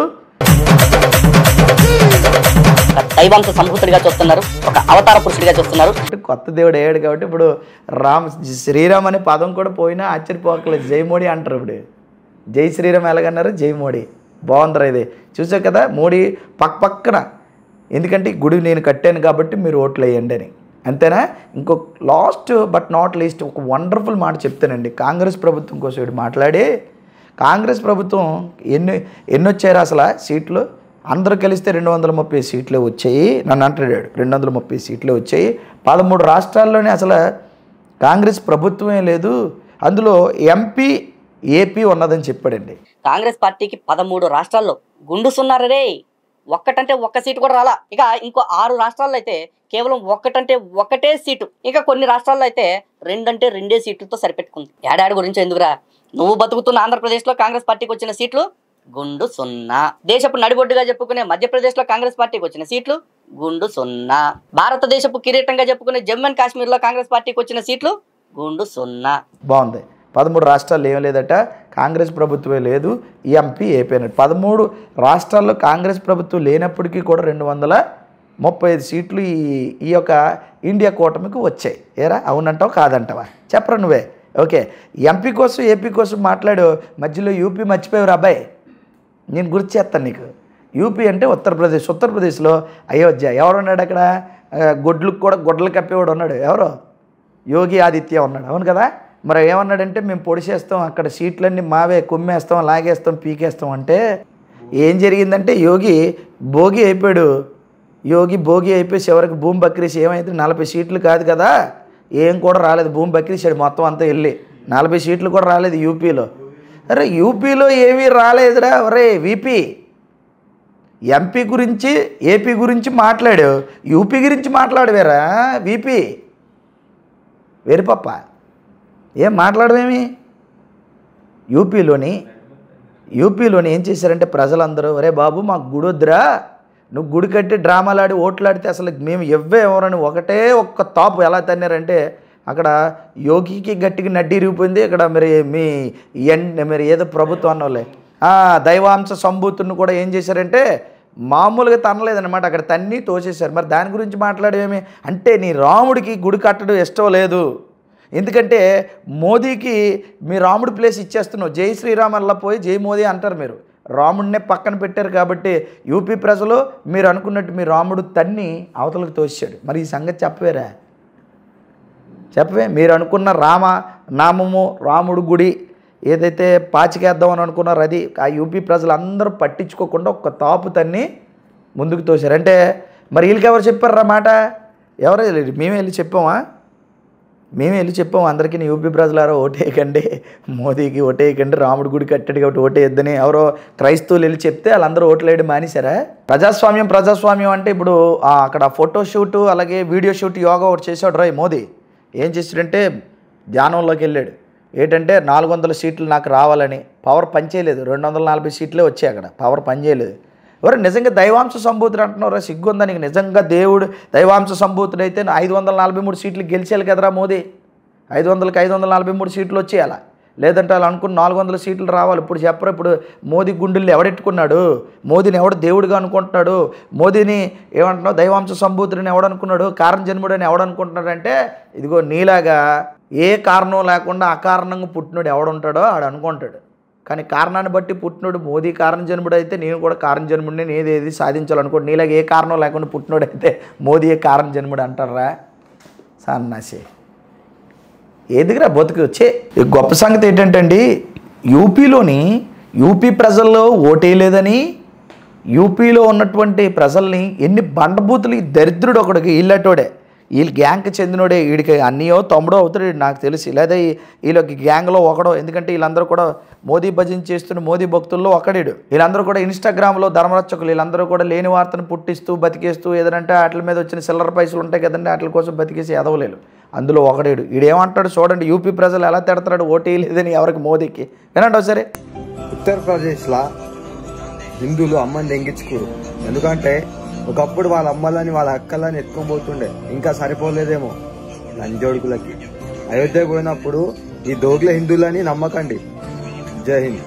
ఒక దైవాంశ సంభూతుడిగా చూస్తున్నారు ఒక అవతార పురుషుడిగా చూస్తున్నారు కొత్త దేవుడు అయ్యాడు కాబట్టి ఇప్పుడు రామ్ శ్రీరామ్ అనే పదం కూడా పోయినా ఆశ్చర్యపోకలేదు జై మోడీ అంటారు ఇప్పుడు జై శ్రీరామ్ ఎలాగన్నారు జై మోడీ బాగుందిరా ఇది చూసావు కదా మోడీ పక్క పక్కన ఎందుకంటే ఈ గుడి నేను కట్టాను కాబట్టి మీరు ఓట్లు వేయండి అని అంతేనా ఇంకొక లాస్ట్ బట్ నాట్ లీస్ట్ ఒక వండర్ఫుల్ మాట చెప్తానండి కాంగ్రెస్ ప్రభుత్వం కోసం ఇటు మాట్లాడి కాంగ్రెస్ ప్రభుత్వం ఎన్ని ఎన్ని వచ్చారు అసలు సీట్లు అందరూ కలిస్తే రెండు వందల ముప్పై సీట్లే వచ్చాయి నన్ను అంటాడు రెండు వందల ముప్పై సీట్లే వచ్చాయి పదమూడు రాష్ట్రాల్లోనే అసలు కాంగ్రెస్ ప్రభుత్వమే లేదు అందులో ఎంపీ ఏపీ ఉన్నదని చెప్పాడండి కాంగ్రెస్ పార్టీకి పదమూడు రాష్ట్రాల్లో గుండు సున్నారు రే ఒక్కటంటే ఒక్క సీటు కూడా రాలా ఇక ఇంకో ఆరు రాష్ట్రాల్లో అయితే కేవలం ఒక్కటంటే ఒకటే సీటు ఇంకా కొన్ని రాష్ట్రాల్లో అయితే రెండంటే రెండే సీట్లతో సరిపెట్టుకుంది ఏడాది గురించి ఎందుకురా నువ్వు బతుకుతున్న ఆంధ్రప్రదేశ్లో కాంగ్రెస్ పార్టీకి వచ్చిన సీట్లు గుండు సున్నా దేశపు నడిబొడ్డుగా చెప్పుకునే మధ్యప్రదేశ్లో కాంగ్రెస్ పార్టీకి వచ్చిన సీట్లు గుండు సున్నా భారతదేశపు కిరీటంగా చెప్పుకునే జమ్మూ అండ్ కాశ్మీర్లో కాంగ్రెస్ పార్టీకి వచ్చిన సీట్లు గుండు సున్నా బాగుంది పదమూడు రాష్ట్రాలు ఏం లేదట కాంగ్రెస్ ప్రభుత్వమే లేదు ఎంపీ ఏపీ అన్నట్టు పదమూడు రాష్ట్రాల్లో కాంగ్రెస్ ప్రభుత్వం లేనప్పటికీ కూడా రెండు వందల ముప్పై ఐదు సీట్లు ఈ ఈ యొక్క ఇండియా కూటమికి వచ్చాయి ఏరా అవునంటావు కాదంటావా చెప్పరా నువ్వే ఓకే ఎంపీ కోసం ఏపీ కోసం మాట్లాడు మధ్యలో యూపీ మర్చిపోయావు అబ్బాయి నేను గుర్తు చేస్తాను నీకు యూపీ అంటే ఉత్తరప్రదేశ్ ఉత్తరప్రదేశ్లో అయోధ్య ఎవరున్నాడు అక్కడ ఆ, గొడ్లకు కూడా గొడ్డలు కప్పేవాడు ఉన్నాడు ఎవరు యోగి ఆదిత్య ఉన్నాడు అవును కదా మరి ఏమన్నాడంటే మేము పొడిచేస్తాం అక్కడ సీట్లన్నీ మావే కుమ్మేస్తాం లాగేస్తాం పీకేస్తాం అంటే ఏం జరిగిందంటే యోగి భోగి అయిపోయాడు యోగి భోగి అయిపోయి చివరికి భూమి బక్రీసి ఏమైంది నలభై సీట్లు కాదు కదా ఏం కూడా రాలేదు భూమి బక్రీసాడు మొత్తం అంతా వెళ్ళి నలభై సీట్లు కూడా రాలేదు యూపీలో అరే యూపీలో ఏమీ రాలేదురా ఒరే వీపీ ఎంపీ గురించి ఏపీ గురించి మాట్లాడావు యూపీ గురించి మాట్లాడవేరా వీపీ వేరుపప్ప ఏం మాట్లాడమేమి యూపీలోని యూపీలోని ఏం చేశారంటే ప్రజలందరూ ఒరే బాబు మాకు గుడి వద్దురా నువ్వు గుడి కట్టి డ్రామాలాడి ఓట్లాడితే అసలు మేము ఎవ్వే ఎవరని ఒకటే ఒక్క తాపు ఎలా తన్నారంటే అక్కడ యోగికి గట్టిగా నడ్డి ఇరిగిపోయింది ఇక్కడ మరి మీ ఎన్ మరి ఏదో ప్రభుత్వం అన్నోళ్ళే ఆ, దైవాంశ సంభూతుని కూడా ఏం చేశారంటే మామూలుగా తనలేదన్నమాట అక్కడ తన్ని తోసేశారు మరి దాని గురించి మాట్లాడేమి అంటే నీ రాముడికి గుడి కట్టడం ఇష్టం లేదు ఎందుకంటే మోదీకి మీ రాముడి ప్లేస్ ఇచ్చేస్తున్నావు జై శ్రీరామ్ అలా పోయి జై మోదీ అంటారు మీరు రాముడినే పక్కన పెట్టారు కాబట్టి యూపీ ప్రజలు మీరు అనుకున్నట్టు మీ రాముడు తన్ని అవతలకు తోసాడు మరి ఈ సంగతి చెప్పవేరా చెప్పవే మీరు అనుకున్న రామ నామము రాముడు గుడి ఏదైతే పాచికేద్దాం అని అనుకున్నారో అది ఆ యూపీ ప్రజలందరూ పట్టించుకోకుండా ఒక్క తాపు తన్ని ముందుకు తోశారు అంటే మరి వీళ్ళకి ఎవరు చెప్పారా మాట ఎవరు వెళ్ళి మేమే వెళ్ళి చెప్పామా మేమే వెళ్ళి చెప్పాము అందరికీ నీ యూపీ ప్రజలారో ఓటేయకండి మోదీకి ఓటేయకండి రాముడి గుడి కట్టాడు కాబట్టి ఓటేయద్దని ఎవరో క్రైస్తవులు వెళ్ళి చెప్తే వాళ్ళందరూ ఓట్లు వేయడం మానేశారా ప్రజాస్వామ్యం ప్రజాస్వామ్యం అంటే ఇప్పుడు ఆ అక్కడ ఫోటో షూట్ అలాగే వీడియో షూట్ యోగా ఒకటి చేశాడు రాయ్ మోదీ ఏం చేశాడంటే ధ్యానంలోకి వెళ్ళాడు ఏంటంటే నాలుగు వందల సీట్లు నాకు రావాలని పవర్ పనిచేయలేదు రెండు వందల నలభై సీట్లే వచ్చాయి అక్కడ పవర్ పనిచేయలేదు ఎవరు నిజంగా దైవాంశ సంభూతుడు అంటున్నారా సిగ్గుందా నీకు నిజంగా దేవుడు దైవాంశ సంభూతుడు అయితే ఐదు వందల నలభై మూడు సీట్లు గెలిచేయాలి కదరా మోదీ ఐదు వందలకి ఐదు వందల నలభై మూడు సీట్లు వచ్చేయాలా లేదంటే వాళ్ళు అనుకున్న నాలుగు వందల సీట్లు రావాలి ఇప్పుడు చెప్పరు ఇప్పుడు మోదీ గుండెల్లో ఎవడెట్టుకున్నాడు మోదీని ఎవడు దేవుడిగా అనుకుంటున్నాడు మోదీని ఏమంటున్నావు దైవాంశ సంభూతుడిని ఎవడనుకున్నాడు కారణ జన్ముడని ఎవడనుకుంటున్నాడు అంటే ఇదిగో నీలాగా ఏ కారణం లేకుండా అకారణంగా పుట్టినోడు ఎవడుంటాడో ఆడు అనుకుంటాడు కానీ కారణాన్ని బట్టి పుట్టినోడు మోదీ కారణ జన్ముడు అయితే నేను కూడా కారణ జన్ముడిని నేను ఏది సాధించాలనుకోండి నీలాగా ఏ కారణం లేకుండా పుట్టినోడు అయితే మోదీ ఏ కారణ జన్ముడు అంటారా సన్నాసి ఏదిగిరా బతుకు వచ్చే ఈ గొప్ప సంగతి ఏంటంటే అండి యూపీలోని యూపీ ప్రజల్లో ఓటేయలేదని యూపీలో ఉన్నటువంటి ప్రజల్ని ఎన్ని బండబూతులు ఈ దరిద్రుడు ఒకడికి ఇల్లటోడే వీళ్ళ గ్యాంగ్కి చెందినోడే వీడికి అన్నయో తమ్ముడో అవుతాడు వీడు నాకు తెలిసి లేదా ఈ- వీళ్ళకి గ్యాంగ్లో ఒకడో ఎందుకంటే వీళ్ళందరూ కూడా మోదీ భజన చేస్తున్న మోదీ భక్తుల్లో ఒకడీడు వీళ్ళందరూ కూడా ఇన్స్టాగ్రామ్లో ధర్మరక్షకులు వీళ్ళందరూ కూడా లేని వార్తను పుట్టిస్తూ బతికేస్తూ ఏదంటే వాటి మీద వచ్చిన సిల్లర పైసలు ఉంటాయి కదండి వాటి కోసం బతికేసి ఎదవలేరు అందులో ఒకడేడు వీడేమంటాడు చూడండి యూపీ ప్రజలు ఎలా తిడతాడు ఓటీ లేదని ఎవరికి మోదీకి వినండి ఒకసారి ఉత్తరప్రదేశ్లో హిందువులు అమ్మని దెంగించుకోరు ఎందుకంటే ఒకప్పుడు వాళ్ళ అమ్మలని వాళ్ళ అక్కలని ఎత్తుకొని పోతుండే ఇంకా సరిపోలేదేమో లంజోడుకులకి అయోధ్య పోయినప్పుడు ఈ దోగుల హిందువులని నమ్మకండి జై హింద్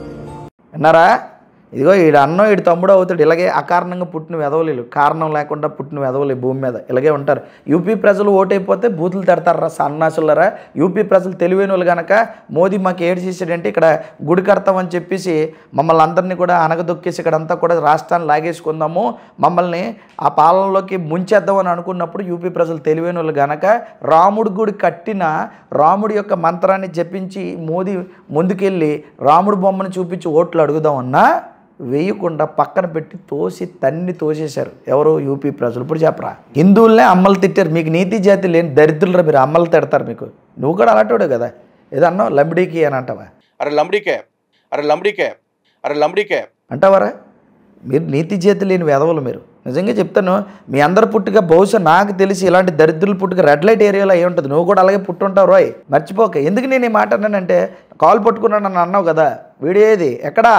విన్నారా ఇదిగో ఈడు అన్నో ఈడు తమ్ముడు అవుతాడు ఇలాగే అకారణంగా పుట్టిన వెదవలేలు కారణం లేకుండా పుట్టిన వెదవలు ఈ భూమి మీద ఇలాగే ఉంటారు యూపీ ప్రజలు ఓటైపోతే బూతులు తిడతారా సన్నాసులరా యూపీ ప్రజలు తెలివైన వాళ్ళు కనుక మోదీ మాకు ఏడు చేసాడంటే ఇక్కడ గుడి కడతామని చెప్పేసి మమ్మల్ని అందరినీ కూడా అనగదొక్కేసి ఇక్కడంతా కూడా రాష్ట్రాన్ని లాగేసుకుందాము మమ్మల్ని ఆ పాలనలోకి ముంచేద్దామని అనుకున్నప్పుడు యూపీ ప్రజలు తెలివైన వాళ్ళు గనక రాముడి గుడి కట్టిన రాముడి యొక్క మంత్రాన్ని జపించి మోదీ ముందుకెళ్ళి రాముడి బొమ్మను చూపించి ఓట్లు అడుగుదామన్నా వేయకుండా పక్కన పెట్టి తోసి తన్ని తోసేశారు ఎవరు యూపీ ప్రజలు ఇప్పుడు చెప్పరా హిందువులనే అమ్మలు తిట్టారు మీకు నీతి జాతి లేని దరిద్రులరా మీరు అమ్మలు తిడతారు మీకు నువ్వు కూడా అలాంటివాడే కదా ఏదన్నా లంబడీకి అని అంటావా अरे लमड़ी के अरे लमड़ी के अरे लमड़ी के అంటావారా మీరు నీతి చేతి లేని వెధవలు మీరు నిజంగా చెప్తాను మీ అందరు పుట్టుక బహుశా నాకు తెలిసి ఇలాంటి దరిద్రులు పుట్టుక రెడ్ లైట్ ఏరియాలో అయి ఉంటుంది నువ్వు కూడా అలాగే పుట్టుంటావు రోయ్ మర్చిపోక ఎందుకు నేను ఈ మాట అన్నానంటే కాల్ పట్టుకున్నాను అని అన్నావు కదా వీడియో ఏది ఎక్కడా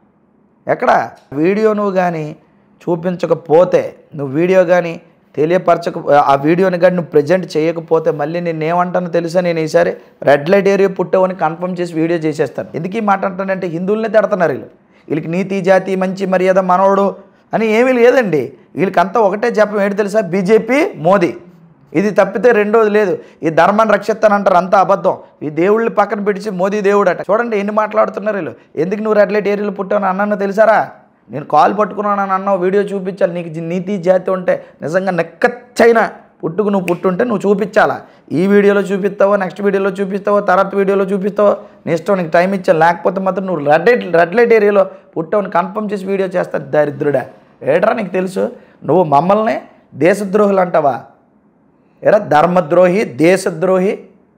ఎక్కడా వీడియో నువ్వు కానీ చూపించకపోతే నువ్వు వీడియో కానీ తెలియపరచక ఆ వీడియోని కానీ నువ్వు ప్రజెంట్ చేయకపోతే మళ్ళీ నేను ఏమంటానో తెలుసా నేను ఈసారి రెడ్ లైట్ ఏరియా పుట్టావని కన్ఫర్మ్ చేసి వీడియో చేసేస్తాను ఎందుకు ఈ మాట అంటానంటే హిందువులనే తిడుతున్నారు వీళ్ళు వీళ్ళకి నీతి జాతి మంచి మర్యాద మనవడు అని ఏమీ లేదండి వీళ్ళకంతా ఒకటే చెప్పం ఏంటి తెలుసా బీజేపీ మోదీ ఇది తప్పితే రెండోది లేదు ఈ ధర్మాన్ని రక్షిస్తానంటారు అంతా అబద్ధం ఈ దేవుళ్ళని పక్కన పెడిచి మోదీ దేవుడు అట చూడండి ఎన్ని మాట్లాడుతున్నారు వీళ్ళు ఎందుకు నువ్వు రెడ్ లైట్ ఏరియాలో పుట్టావు అన్నాను తెలుసారా నేను కాల్ పట్టుకున్నాను అన్నావు వీడియో చూపించాలి నీకు జీ- నీతి జాతి ఉంటే నిజంగా నెక్కచ్చైన పుట్టుకు నువ్వు పుట్టుంటే నువ్వు చూపించాలా ఈ వీడియోలో చూపిస్తావో నెక్స్ట్ వీడియోలో చూపిస్తావో తర్వాత వీడియోలో చూపిస్తావో నీ ఇష్టం నీకు టైం ఇచ్చా లేకపోతే మాత్రం నువ్వు రెడ్ లైట్ రెడ్ లైట్ ఏరియాలో పుట్టావని కన్ఫర్మ్ చేసి వీడియో చేస్తా దరిద్రుడా ఏట్రా నీకు తెలుసు నువ్వు మమ్మల్ని దేశద్రోహులు అంటావా ఎరా ధర్మద్రోహి దేశద్రోహి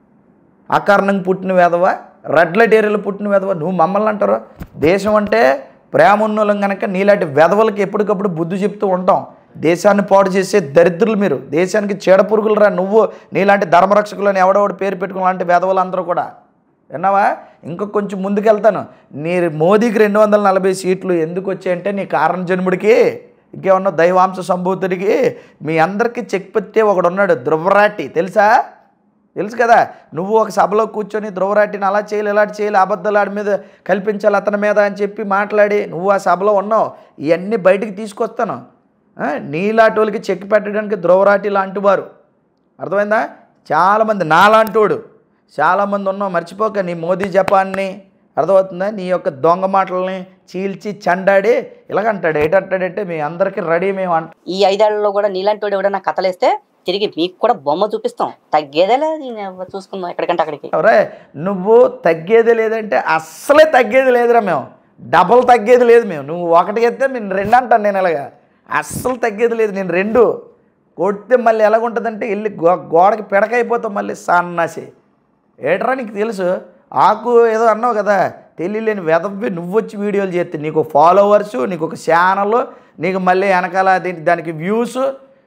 అకారణంగా పుట్టిన వేదవ రెడ్ లైట్ ఏరియాలో పుట్టిన వేదవ నువ్వు మమ్మల్ని అంటారు దేశం అంటే ప్రేమ ఉన్నోళ్ళం కనుక నీలాంటి వెధవలకి ఎప్పటికప్పుడు బుద్ధి చెప్తూ ఉంటాం దేశాన్ని పాడు చేసే దరిద్రులు మీరు దేశానికి చీడపురుగులు రా నువ్వు నీలాంటి ధర్మరక్షకులని ఎవడెవడు పేరు పెట్టుకున్న లాంటి వెధవలు అందరూ కూడా విన్నావా ఇంకా కొంచెం ముందుకెళ్తాను నీ మోదీకి రెండు వందల నలభై సీట్లు ఎందుకు వచ్చాయంటే నీ కారణ జన్ముడికి ఇంకేమన్నా దైవాంశ సంభూతుడికి మీ అందరికీ చెక్ పెట్టే ఒకడు ఉన్నాడు ధ్రువరాటి తెలుసా తెలుసు కదా నువ్వు ఒక సభలో కూర్చొని ధ్రువరాటిని అలా చేయాలి ఇలాంటి చేయాలి అబద్ధాలు ఆడి మీద కల్పించాలి అతని మీద అని చెప్పి మాట్లాడి నువ్వు ఆ సభలో ఉన్నావు ఇవన్నీ బయటికి తీసుకొస్తాను ఆ, నీలాంటి వాళ్ళకి చెక్ పెట్టడానికి ధ్రువరాటి లాంటి వారు అర్థమైందా చాలామంది నాలాంటోడు చాలామంది ఉన్నావు మర్చిపోక నీ మోదీ జపాన్ని అర్థమవుతుందా నీ యొక్క దొంగ మాటల్ని చీల్చి చండాడి ఇలాగంటాడు ఏంటంటాడంటే మీ అందరికీ రెడీ మేము అంట ఈ ఐదేళ్లలో కూడా నీలాంటి వాడు ఎవడన్నా కథలేస్తే తిరిగి మీకు కూడా బొమ్మ చూపిస్తాం తగ్గేదేలే నేను చూసుకుందాం ఎక్కడికంటే అక్కడికి ఎవరే నువ్వు తగ్గేది లేదంటే అస్సలే తగ్గేది లేదురా మేము డబల్ తగ్గేది లేదు మేము నువ్వు ఒకటికి ఎత్తే నేను రెండు అంటాను నేను ఇలాగా అస్సలు తగ్గేది లేదు నేను రెండు కొడితే మళ్ళీ ఎలాగుంటుందంటే వెళ్ళి గో గోడకి పిడకైపోతాం మళ్ళీ సన్నాసి ఏట్రా నీకు తెలుసు ఆకు ఏదో అన్నావు కదా తెలియలేని వెదవి నువ్వు వచ్చి వీడియోలు చేస్తే నీకు ఫాలోవర్స్ నీకు ఒక ఛానల్ నీకు మళ్ళీ వెనకాల దీనికి దానికి వ్యూస్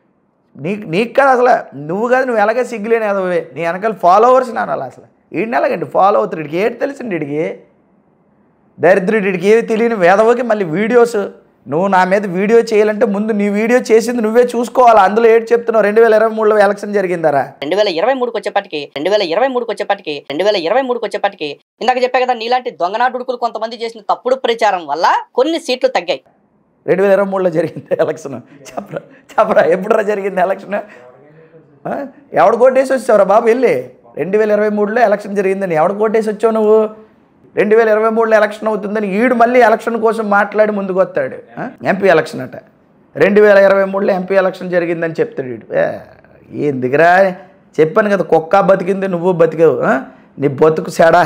నీకు నీకు కదా అసలు నువ్వు కాదు నువ్వు ఎలాగే సిగ్గులేని ఎదవే నీ వెనకాల ఫాలోవర్స్ నాన్న అలా అసలు ఈయన ఎలాగండి ఫాలో అవుతాడు ఇడికి ఏంటి తెలిసిండి ఇడికి దరిద్రుడికి ఏవి తెలియని వేదవకి మళ్ళీ వీడియోస్ నువ్వు నా మీద వీడియో చేయాలంటే ముందు నీ వీడియో చేసింది నువ్వే చూసుకోవాలి అందులో ఏంటి చెప్తున్నావు రెండు వేల ఇరవై మూడులో ఎలక్షన్ జరిగిందరా రెండు వేల ఇరవై మూడుకి వచ్చేపటికి రెండు వేల ఇరవై మూడుకి వచ్చేపటికి రెండు వేల ఇరవై మూడుకి వచ్చేపటికి ఇందాక చెప్పా కదా నీలాంటి దొంగనాటుడుకులు కొంతమంది చేసిన తప్పుడు ప్రచారం వల్ల కొన్ని సీట్లు తగ్గాయి రెండు వేల ఇరవై మూడులో జరిగింది ఎలక్షన్ చెప్పరా చెప్పరా ఎప్పుడురా జరిగింది ఎలక్షన్ ఆ? ఎవడు కోటేసి వచ్చావురా బాబు వెళ్ళి రెండు వేల ఇరవై మూడులో ఎలక్షన్ జరిగిందని ఎవడు కోటేసి వచ్చావు నువ్వు రెండు వేల ఇరవై మూడులో ఎలక్షన్ అవుతుందని ఈడు మళ్ళీ ఎలక్షన్ కోసం మాట్లాడి ముందుకు వస్తాడు ఆ? ఎంపీ ఎలక్షన్ అట రెండు వేల ఇరవై మూడులో ఎంపీ ఎలక్షన్ జరిగిందని చెప్తాడు వీడు ఏ, ఎందుకురా చెప్పాను కదా కుక్క బతికింది నువ్వు బతికావు ఆ? నీ బతుకు సెడా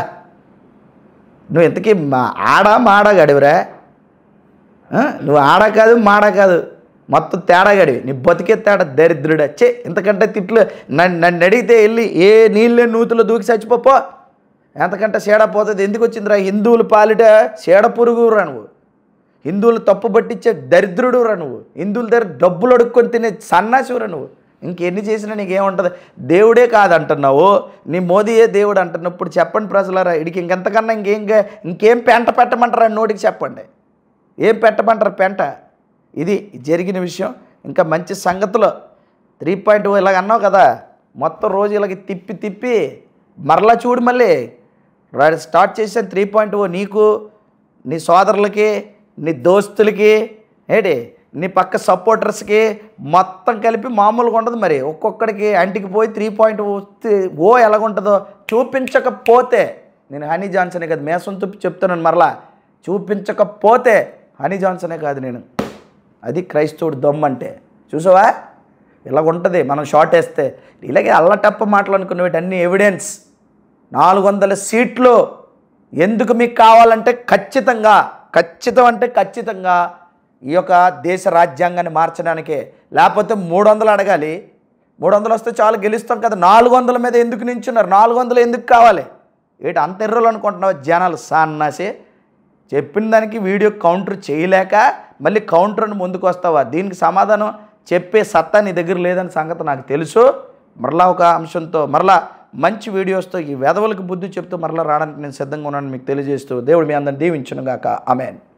నువ్వు ఇంతకీ మా ఆడా మాడా గడివరా ఆ? నువ్వు ఆడ కాదు మాడ కాదు మొత్తం తేడాగాడివి నీ బతికే తేడా దరిద్రుడు చే ఇంతకంటే తిట్లు నన్ను నన్ను అడిగితే వెళ్ళి ఏ నీళ్ళే నూతులు దూకి చచ్చిపోపో ఎంతకంటే సేడ పోతుంది ఎందుకు వచ్చిందిరా హిందువుల పాలిట సేడ పురుగురా నువ్వు హిందువులు తప్పు పట్టించే దరిద్రుడు రా నువ్వు హిందువుల దగ్గర డబ్బులు అడుక్కొని తినే సన్నాసివురా నువ్వు ఇంకెన్ని చేసినా నీకేముంటుంది దేవుడే కాదంటున్నావు నీ మోదీయే దేవుడు అంటున్నప్పుడు చెప్పండి ప్రజలారా ఇడికి ఇంకెంతకన్నా ఇంకేం ఇంకేం పెంట పెట్టమంటారా నోటికి చెప్పండి ఏం పెట్టమంటారు పెంట ఇది జరిగిన విషయం ఇంకా మంచి సంగతులు త్రీ పాయింట్ ఓ ఇలాగ అన్నావు కదా మొత్తం రోజు ఇలాగ తిప్పి తిప్పి మరలా చూడు మళ్ళీ రా- స్టార్ట్ చేసాను త్రీ పాయింట్ ఓ నీకు నీ సోదరులకి నీ దోస్తులకి ఏంటి నీ పక్క సపోర్టర్స్కి మొత్తం కలిపి మామూలుగా ఉండదు మరి ఒక్కొక్కడికి అంటికి పోయి త్రీ పాయింట్ ఓ ఎలాగుంటుందో చూపించకపోతే నేను హనీ జాన్సనే కాదు మేసం తుప్పి చెప్తున్నాను మరలా చూపించకపోతే హనీ జాన్సనే కాదు నేను అది క్రైస్తవుడు దమ్మంటే చూసావా ఇలాగ ఉంటుంది మనం షార్ట్ వేస్తే ఇలాగే అల్లటప్ప మాటలు అనుకునేవి అన్ని ఎవిడెన్స్ నాలుగు వందల సీట్లు ఎందుకు మీకు కావాలంటే ఖచ్చితంగా ఖచ్చితం అంటే ఖచ్చితంగా ఈ యొక్క దేశ రాజ్యాంగాన్ని మార్చడానికే లేకపోతే మూడు వందలు అడగాలి మూడు వందలు వస్తే చాలు గెలుస్తాం కదా నాలుగు వందల మీద ఎందుకు నించున్నారు నాలుగు వందలు ఎందుకు కావాలి ఏంటి అంత ఎర్రలు అనుకుంటున్నావు జనాలు సాన్నాసే చెప్పిన దానికి వీడియో కౌంటర్ చేయలేక మళ్ళీ కౌంటర్ అని ముందుకు వస్తావా దీనికి సమాధానం చెప్పే సత్తా నీ దగ్గర లేదని సంగతి నాకు తెలుసు మరలా ఒక అంశంతో మరలా మంచి వీడియోస్తో ఈ వెధవలకు బుద్ధి చెప్తూ మరలా రావడానికి నేను సిద్ధంగా ఉన్నాను మీకు తెలియజేస్తూ దేవుడు మీ అందరిని దీవించును గాక ఆమెన్